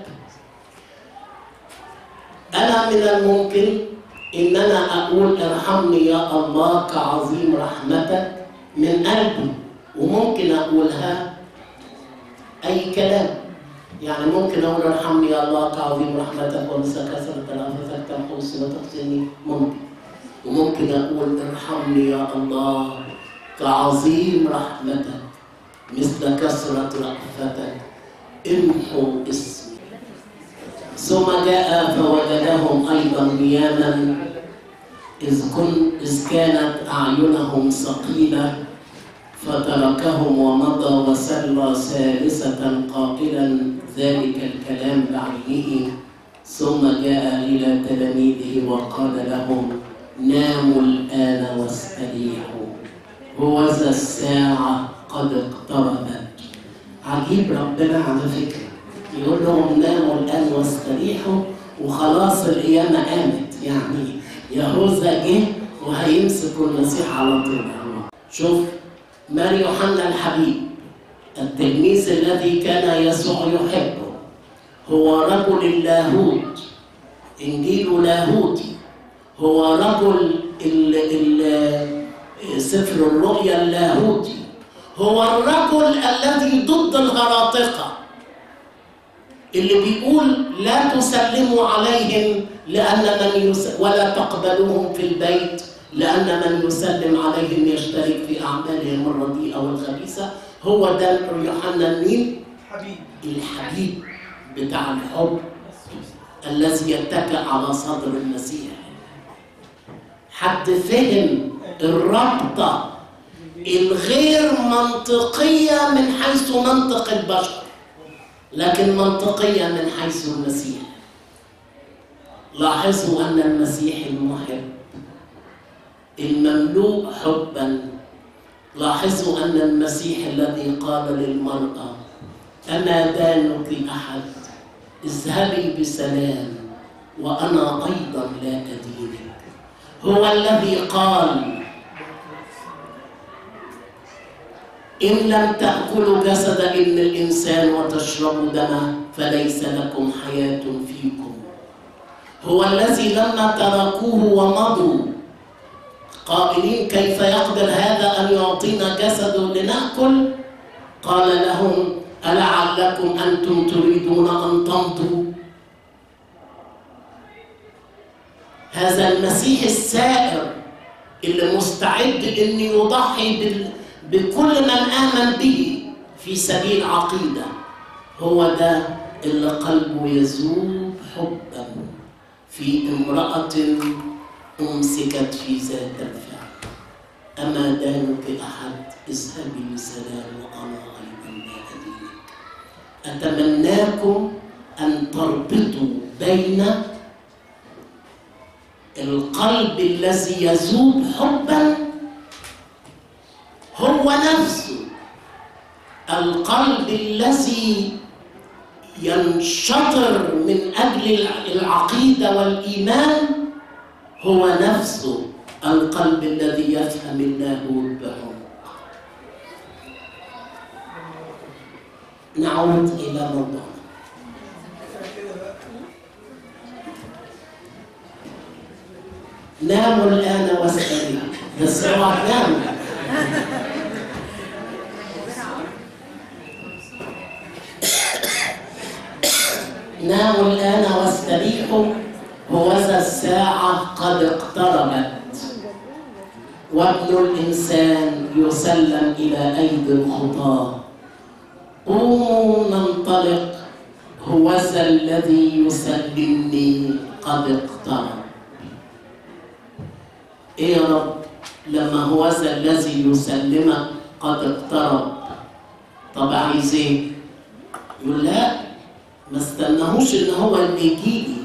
انا من الممكن ان انا اقول ارحمني يا الله كعظيم رحمتك من قلبي وممكن اقولها اي كلام يعني ممكن اقول ارحمني يا الله كعظيم رحمتك ومثل كثرة العفتك تنقص وتغسلني ممكن وممكن اقول ارحمني يا الله كعظيم رحمتك مثل كثرة رأفتك امحو اسمي ثم جاء فوجدهم ايضا نياما اذ كن اذ كانت اعينهم ثقيله فتركهم ومضى وسلى ثالثة قائلا ذلك الكلام بعينه ثم جاء إلى تلاميذه وقال لهم ناموا الآن واستريحوا هوذا الساعة قد اقتربت عجيب ربنا على فكرة يقول لهم ناموا الآن واستريحوا وخلاص القيامة قامت يعني يهوذا جه وهيمسك المسيح على طول شوف ماري يوحنا الحبيب التلميذ الذي كان يسوع يحبه هو رجل اللاهوت انجيل لاهوتي هو رجل ال ال سفر الرؤيا اللاهوتي هو الرجل الذي ضد الهراطقه اللي بيقول لا تسلموا عليهم لان من يس... ولا تقبلوهم في البيت لأن من يسلم عليهم يشترك في أعمالهم الرديئة والخبيثة هو ده يوحنا مين؟ حبيب الحبيب بتاع الحب الذي يتكئ على صدر المسيح حد فهم الرابطة الغير منطقية من حيث منطق البشر لكن منطقية من حيث المسيح لاحظوا أن المسيح المحب المملوء حبا لاحظوا ان المسيح الذي قال للمراه اما دانك احد اذهبي بسلام وانا ايضا لا ادينك هو الذي قال ان لم تاكلوا جسد ابن الانسان وتشربوا دمه فليس لكم حياه فيكم هو الذي لما تركوه ومضوا قائلين كيف يقدر هذا أن يعطينا جسده لنأكل قال لهم ألعلكم أنتم تريدون أن تمضوا هذا المسيح السائر اللي مستعد أن يضحي بال- بكل من آمن به في سبيل عقيدة هو ده اللي قلبه يذوب حبا في امرأة أمسكت في ذات الفعل أما دانك أحد اذهبي بسلام وأنا أيضا لا أدينك أتمناكم أن تربطوا بين القلب الذي يذوب حبا هو نفسه القلب الذي ينشطر من اجل العقيده والايمان هو نفسه القلب الذي يفهم الله بعمق نعود الى موضوعنا ناموا الان واستريحوا بس اوعى تناموا ناموا الآن واستريحوا هوذا الساعة قد اقتربت وابن الإنسان يسلم إلى أيدي الخطاة قوموا ننطلق هوذا الذي يسلمني قد اقترب إيه يا رب لما هوذا الذي يسلمك قد اقترب طب عايز ايه؟ يقول لا ما استناهوش ان هو اللي يجيلي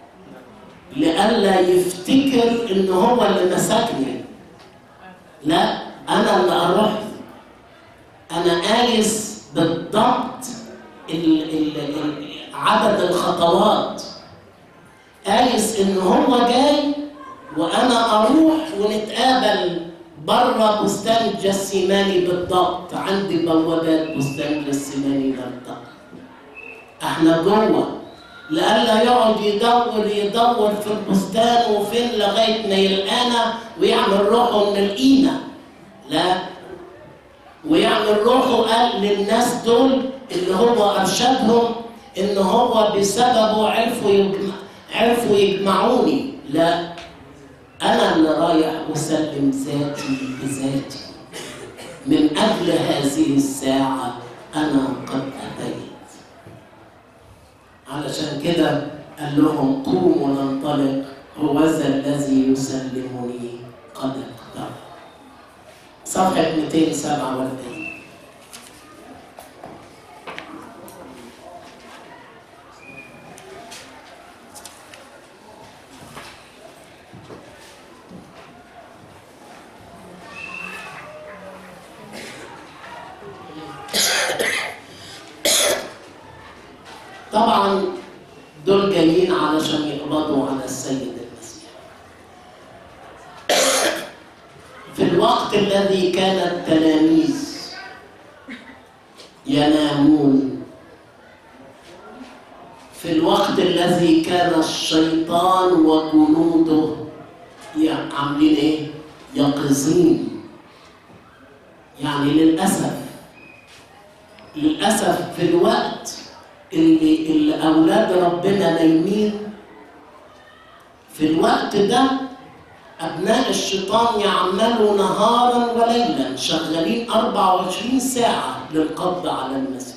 لئلا يفتكر ان هو اللي مسكني لا انا اللي اروح انا قايس بالضبط ال ال ال عدد الخطوات قايس ان هو جاي وانا اروح ونتقابل بره بستان جسيماني بالضبط عندي بوابات بستان جسيماني نلتقي احنا جوه لئلا يقعد يدور يدور في البستان وفين لغايه ما يلقانا ويعمل روحه ان لقينا لا ويعمل روحه قال للناس دول اللي هو ارشدهم ان هو بسببه عرفوا يجمع عرفوا يجمعوني لا انا اللي رايح اسلم ذاتي بذاتي من اجل هذه الساعه انا قد اتيت علشان كده قال لهم قوموا ننطلق هوذا الذي يسلمني قد اقترب صفحة 247 طبعا دول جايين علشان يقبضوا على السيد المسيح في الوقت الذي كان التلاميذ ينامون في الوقت الذي كان الشيطان وجنوده يع- عاملين ايه؟ يقظين يعني للأسف للأسف في الوقت اللي, اللي أولاد ربنا نايمين في الوقت ده أبناء الشيطان يعملوا نهارا وليلا شغالين 24 ساعة للقبض على المسيح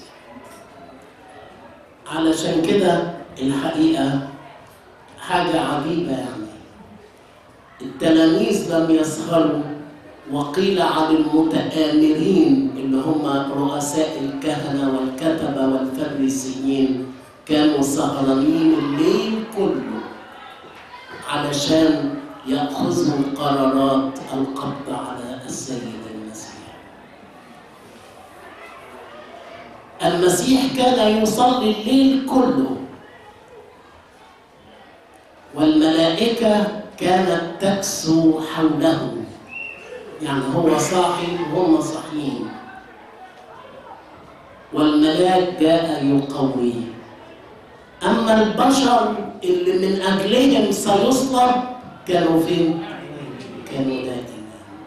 علشان كده الحقيقة حاجة عجيبة يعني التلاميذ لم يسخروا وقيل عن المتآمرين اللي هم رؤساء الكهنة والكتبة والفريسيين كانوا سهرانين الليل كله علشان يأخذوا قرارات القبض على السيد المسيح المسيح كان يصلي الليل كله والملائكة كانت تكسو حوله يعني هو صاحي وهم صاحيين والملاك جاء يقويه أما البشر اللي من أجلهم سيصلب كانوا فين؟ كانوا دائما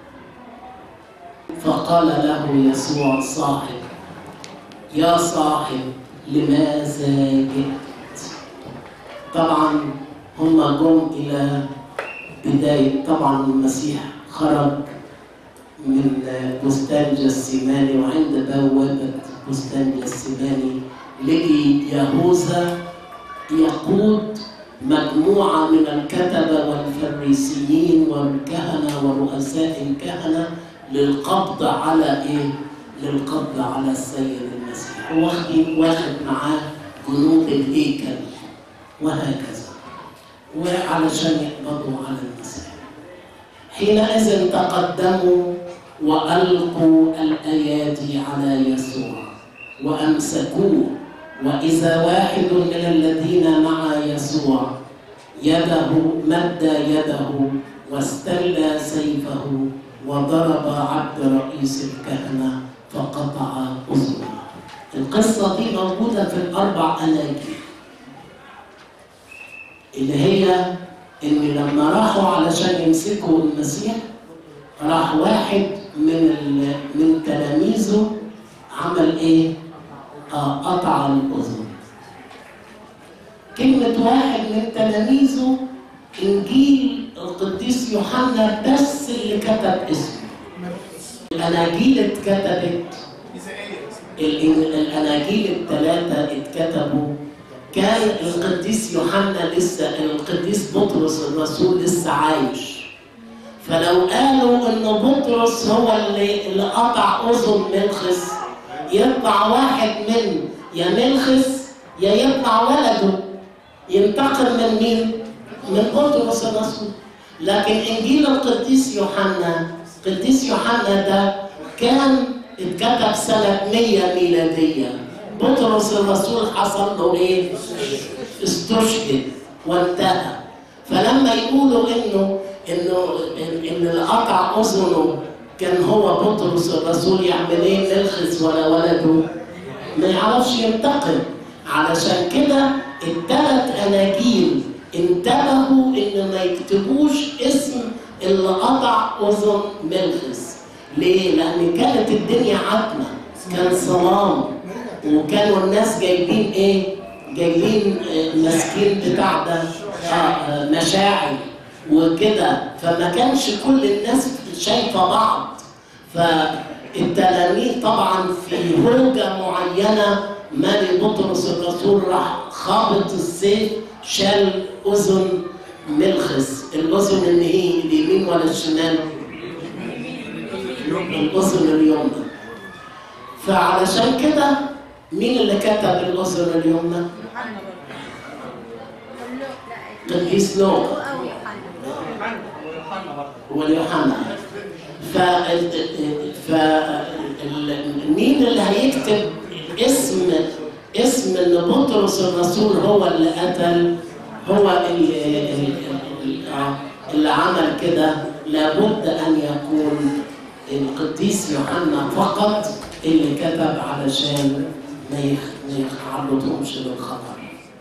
فقال له يسوع صاحب يا صاحب لماذا جئت؟ طبعا هم جم إلى بداية طبعا المسيح خرج من بستان جسيماني وعند بوابة بستان جسيماني لقي يهوذا يقود مجموعة من الكتبة والفريسيين والكهنة ورؤساء الكهنة للقبض على إيه؟ للقبض على السيد المسيح واخد واخد معاه جنود الهيكل وهكذا وعلشان يقبضوا على المسيح حينئذ تقدموا وألقوا الأيادي على يسوع وأمسكوه وإذا واحد من الذين مع يسوع يده مد يده واستلى سيفه وضرب عبد رئيس الكهنة فقطع أذنه القصة دي موجودة في الأربع أناجيل اللي هي إن لما راحوا علشان يمسكوا المسيح راح واحد من ال... من تلاميذه عمل إيه؟ آه قطع الأذن كلمة واحد من تلاميذه إنجيل القديس يوحنا بس اللي كتب اسمه الأناجيل اتكتبت الإن- الأناجيل الثلاثة اتكتبوا كان القديس يوحنا لسه القديس بطرس الرسول لسه عايش فلو قالوا ان بطرس هو اللي, اللي قطع اذن ملخص يطلع واحد من يا ملخص يا يطلع ولده ينتقم من مين؟ من بطرس الرسول لكن انجيل القديس يوحنا القديس يوحنا ده كان اتكتب سنة 100 ميلادية بطرس الرسول حصل له ايه؟ استشهد وانتهى فلما يقولوا انه انه ان إن اللي قطع اذنه كان هو بطرس الرسول يعمل ايه ملخص ولا ولده ما يعرفش ينتقم علشان كده الثلاث اناجيل انتبهوا ان ما يكتبوش اسم اللي قطع اذن ملخص ليه؟ لان كانت الدنيا عتمه كان صمام وكانوا الناس جايبين ايه؟ جايبين آه، ماسكين بتاع ده آه، آه، مشاعر وكده فما كانش كل الناس شايفه بعض فالتلاميذ طبعا في هوجه معينه مالي بطرس الرسول راح خابط السيف شال اذن ملخص الاذن اللي هي اليمين ولا الشمال؟ الاذن اليمنى فعلشان كده مين اللي كتب الاذن اليمنى؟ يوحنا برضه قديس لوقا او يوحنا واليوحنا ف ف ال- مين اللي هيكتب اسم اسم ان بطرس الرسول هو اللي قتل هو اللي, اللي, اللي عمل كده لابد ان يكون القديس يوحنا فقط اللي كتب علشان ما يخ- ما يعرضهمش للخطر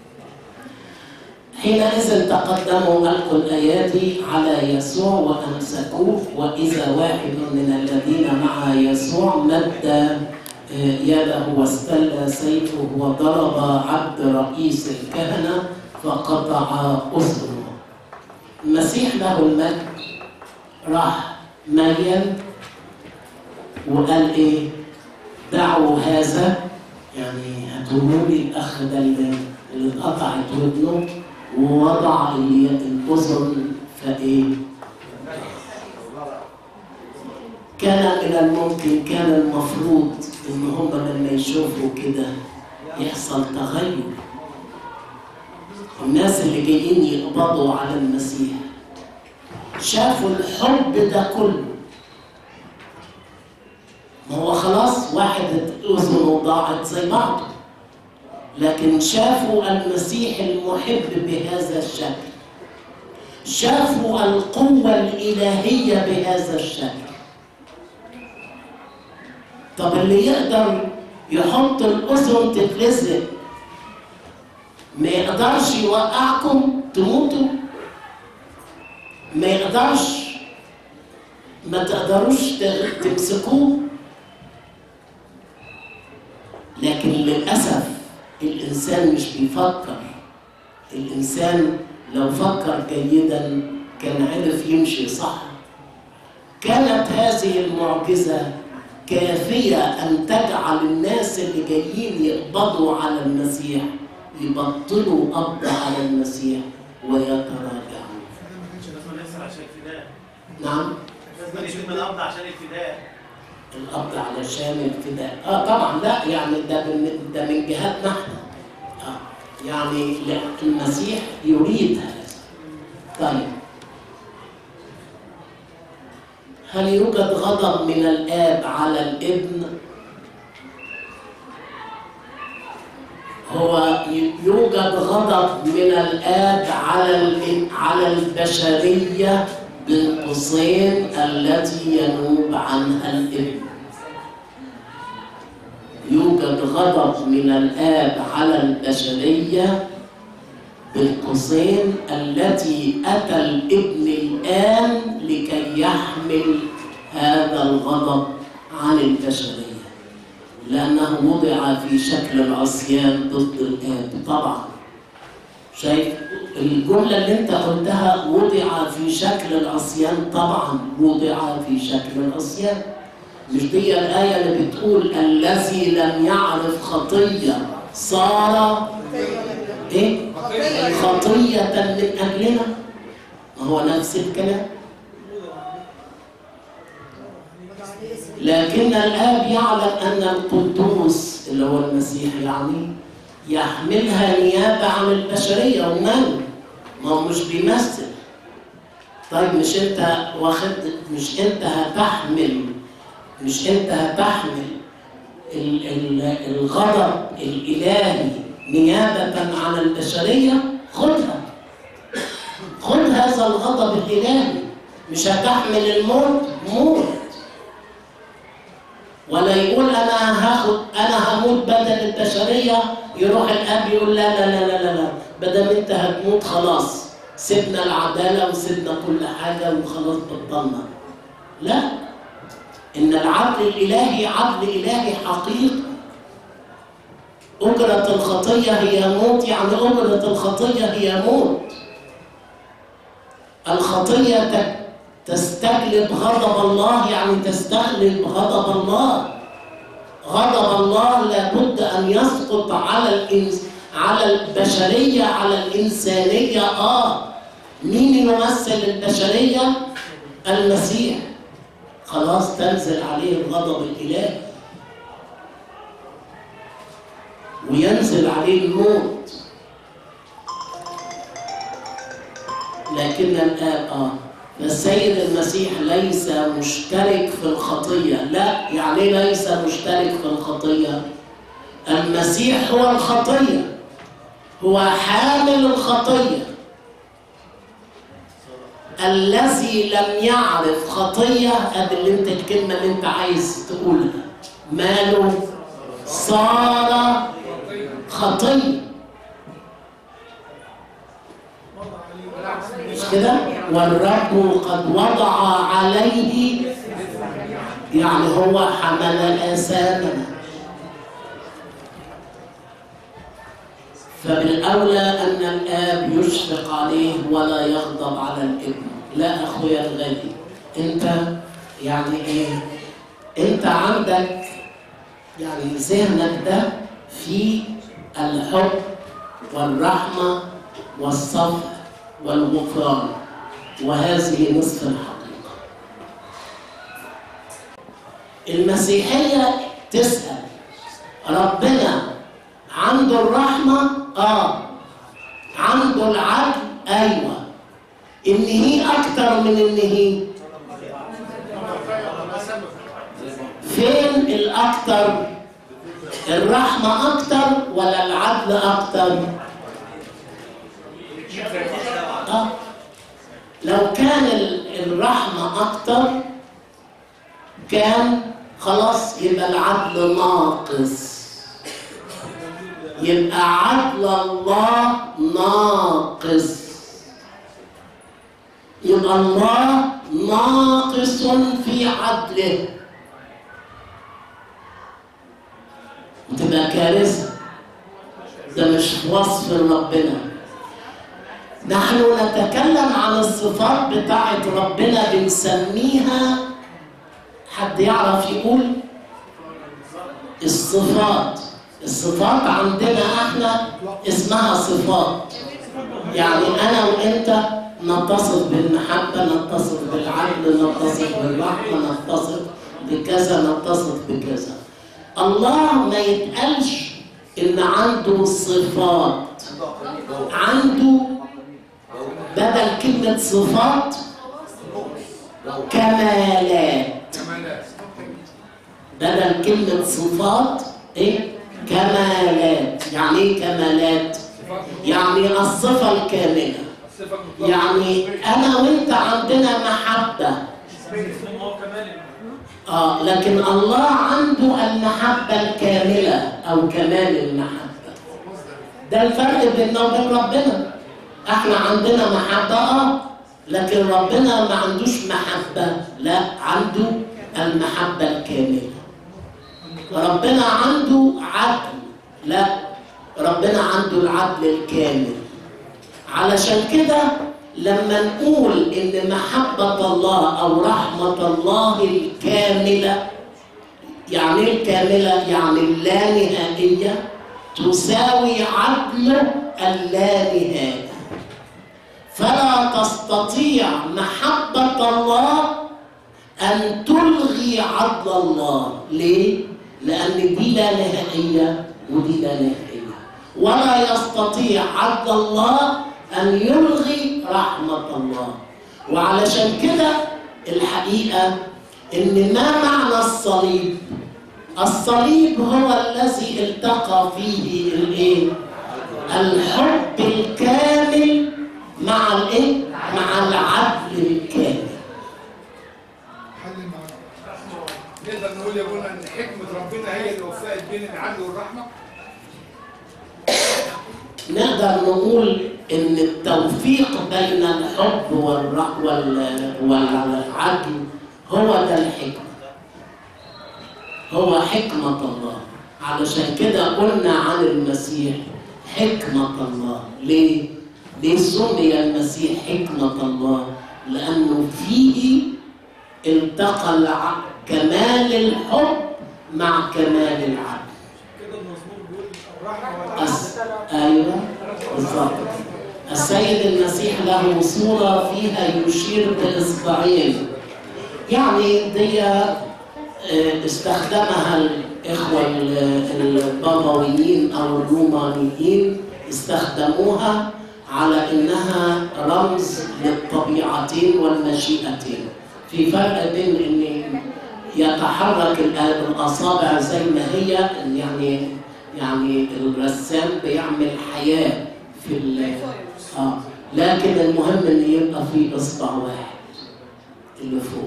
حينئذ تقدموا ألقوا الأيادي على يسوع وأمسكوه وإذا واحد من الذين مع يسوع مد آه، يده واستلى سيفه وضرب عبد رئيس الكهنة فقطع أذنه المسيح له المجد راح ميل وقال إيه دعوا هذا يعني هاتوا لي الأخ ده اللي اللي اتقطعت ودنه ووضع اليد الأذن فإيه كان من الممكن كان المفروض إن هم لما يشوفوا كده يحصل تغير الناس اللي جايين يقبضوا على المسيح شافوا الحب ده كله ما هو خلاص واحد أذنه ضاعت زي بعضه لكن شافوا المسيح المحب بهذا الشكل شافوا القوة الإلهية بهذا الشكل طب اللي يقدر يحط الأذن تتلزق ما يقدرش يوقعكم تموتوا ما يقدرش ما تقدروش ت- تمسكوه لكن للأسف الإنسان مش بيفكر الإنسان لو فكر جيدا كان عرف يمشي صح كانت هذه المعجزة كافية أن تجعل الناس اللي جايين يقبضوا على المسيح يبطلوا قبض على المسيح ويتراجعوا لازم نكسر عشان الفداء نعم لازم يتم القبض عشان الفداء القبض علشان الفداء اه طبعا لا يعني ده من ده من جهتنا احنا اه يعني لا، المسيح يريد هذا طيب هل يوجد غضب من الاب على الابن هو ي- يوجد غضب من الاب على ال- على البشريه بين قوسين التي ينوب عنها الابن يوجد غضب من الاب على البشريه بين قوسين التي اتى الابن الان لكي يحمل هذا الغضب عن البشريه لانه وضع في شكل العصيان ضد الاب طبعا شايف الجملة اللي انت قلتها وضع في شكل العصيان طبعا وضع في شكل العصيان مش دي الآية اللي بتقول الذي لم يعرف خطية صار ايه خطية من أجلنا ما هو نفس الكلام لكن الآب يعلم أن القدوس اللي هو المسيح يعني يحملها نيابة عن البشرية ومن ما هو مش بيمثل طيب مش انت واخد مش انت هتحمل مش انت هتحمل ال- ال- الغضب الإلهي نيابة عن البشرية خدها خد هذا الغضب الإلهي مش هتحمل الموت موت ولا يقول انا هاخد انا هموت بدل البشريه يروح الاب يقول لا لا لا لا لا لا بدل انت هتموت خلاص سيبنا العداله وسيبنا كل حاجه وخلاص بطلنا لا ان العدل الالهي عدل الهي حقيقي أجرة الخطية هي موت يعني أجرة الخطية هي موت الخطية ت- تستجلب غضب الله يعني تستغلب غضب الله غضب الله لابد أن يسقط على الإنس على البشرية على الإنسانية آه مين يمثل البشرية؟ المسيح خلاص تنزل عليه الغضب الإلهي وينزل عليه الموت لكن الآب آه فالسيد المسيح ليس مشترك في الخطية لا يعني إيه ليس مشترك في الخطية المسيح هو الخطية هو حامل الخطية الذي لم يعرف خطية هذا اللي انت الكلمة اللي انت عايز تقولها ماله صار خطية مش كده والرب قد وضع عليه يعني هو حمل آثامنا فبالأولى أن الآب يشفق عليه ولا يغضب على الابن لا أخويا الغالي أنت يعني إيه أنت عندك يعني ذهنك ده في الحب والرحمة والصفح والغفران وهذه نصف الحقيقة المسيحية تسأل ربنا عنده الرحمة آه عنده العدل أيوة إن هي أكتر من إن هي فين الأكتر الرحمة أكتر ولا العدل أكتر آه. لو كان ال- الرحمة أكتر كان خلاص يبقى العدل ناقص يبقى عدل الله ناقص يبقى الله ناقص في عدله وتبقى كارثة ده مش وصف ربنا نحن نتكلم عن الصفات بتاعت ربنا بنسميها حد يعرف يقول الصفات الصفات عندنا احنا اسمها صفات يعني انا وانت نتصف بالمحبه نتصف بالعدل نتصف بالرحمه نتصف بكذا نتصف بكذا الله ما يتقالش ان عنده صفات عنده بدل كلمه صفات كمالات كمالات بدل كلمة صفات إيه؟ كمالات يعني إيه كمالات؟ صفات يعني الصفة الكاملة الصفة المطلقة يعني أنا وأنت عندنا محبة مسلم هو كمان آه لكن الله عنده المحبة الكاملة أو كمال المحبة ده الفرق بيننا وبين ربنا احنا عندنا محبة اه لكن ربنا ما عندوش محبة لا عنده المحبة الكاملة ربنا عنده عدل لا ربنا عنده العدل الكامل علشان كده لما نقول ان محبة الله او رحمة الله الكاملة يعني ايه الكاملة يعني اللانهائية تساوي عدل اللانهائي فلا تستطيع محبة الله أن تلغي عدل الله ليه؟ لأن دي لا نهائية ودي لا نهائية ولا يستطيع عدل الله أن يلغي رحمة الله وعلشان كده الحقيقة إن ما معنى الصليب؟ الصليب هو الذي التقى فيه الإيه؟ الحب الكامل مع الإيه؟ مع العدل الكامل حل المعركة نقدر نقول يا ابونا ان حكمة ربنا هي اللي وفقت بين العدل والرحمة نقدر نقول ان التوفيق بين الحب والر- وال- والعدل هو ده الحكمه هو حكمه الله علشان كده قلنا عن المسيح حكمه الله ليه ليه سمي المسيح حكمه الله لانه فيه التقى الع- كمال الحب مع كمال العدل كده المزمور بيقول الرحمه أس... ايوه بالظبط السيد المسيح له صوره فيها يشير باصبعين يعني دي آه، استخدمها الاخوه ال- البابويين او الرومانيين استخدموها على انها رمز للطبيعتين والمشيئتين في فرق بين ان يتحرك الآ- الاصابع زي ما هي يعني يعني الرسام بيعمل حياه في ال اه لكن المهم ان يبقى في اصبع واحد اللي فوق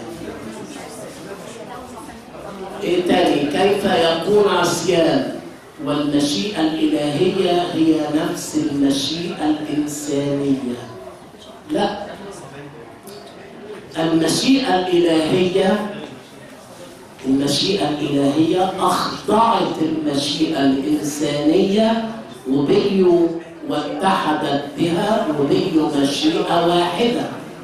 ايه تاني كيف يكون عصيان والمشيئة الإلهية هي نفس المشيئة الإنسانية لا المشيئة الإلهية المشيئة الإلهية أخضعت المشيئة الإنسانية وبقيوا واتحدت بها وبقيوا مشيئة واحدة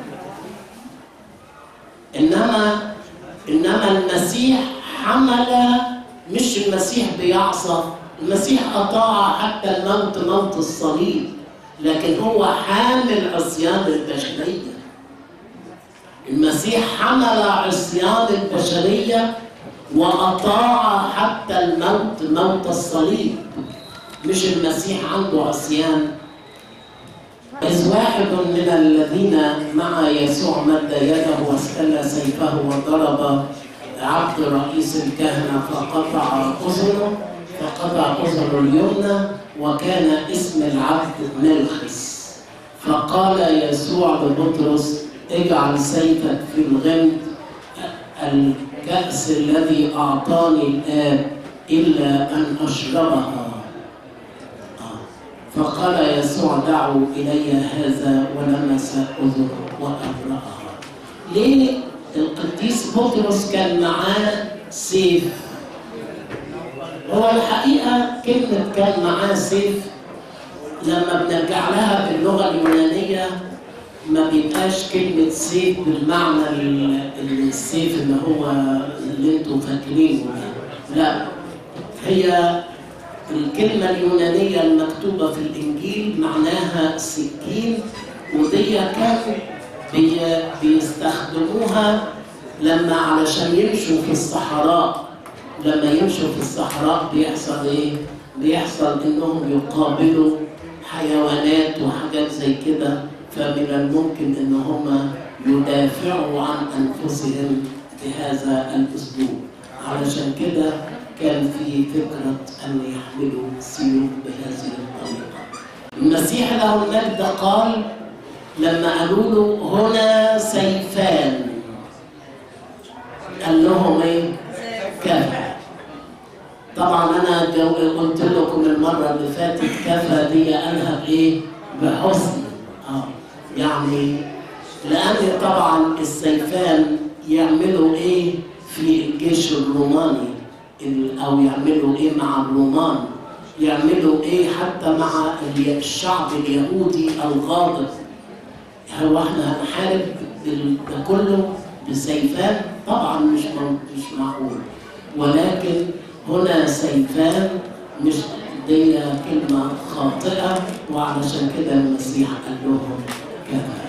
إنما إنما المسيح حمل مش المسيح بيعصى المسيح أطاع حتى الموت موت الصليب لكن هو حامل عصيان البشرية المسيح حمل عصيان البشرية وأطاع حتى الموت موت الصليب مش المسيح عنده عصيان إذ واحد من الذين مع يسوع مد يده واستلى سيفه وضرب عبد رئيس الكهنة فقطع أذنه فقطع أذنه اليمنى وكان اسم العبد ملخس فقال يسوع لبطرس اجعل سيفك في الغمد الكأس الذي أعطاني الآب إلا أن أشربها فقال يسوع دعوا إلي هذا ولمس أذنه وأبرأها ليه القديس بطرس كان معاه سيف هو الحقيقة كلمة كان معاه سيف لما بنرجع لها باللغة اليونانية ما بيبقاش كلمة سيف بالمعنى ال- ال- السيف اللي هو اللي انتوا فاكرينه ده. لا هي الكلمة اليونانية المكتوبة في الإنجيل معناها سكين ودي كانوا بي بيستخدموها لما علشان يمشوا في الصحراء لما يمشوا في الصحراء بيحصل ايه؟ بيحصل انهم يقابلوا حيوانات وحاجات زي كده فمن الممكن ان هم يدافعوا عن انفسهم بهذا الاسلوب علشان كده كان في فكره ان يحملوا سيوف بهذه الطريقه. المسيح له المجد قال لما قالوا له هنا سيفان قال لهم ايه؟ كفى طبعا انا جو- قلت لكم المره اللي فاتت كفى دي قالها بايه؟ بحسن اه يعني لان طبعا السيفان يعملوا ايه في الجيش الروماني ال- او يعملوا ايه مع الرومان يعملوا ايه حتى مع ال- الشعب اليهودي الغاضب هو احنا هنحارب بال- ده كله بسيفان طبعا مش م- مش معقول ولكن هنا سيفان مش دي كلمة خاطئة وعلشان كده المسيح قال لهم كذا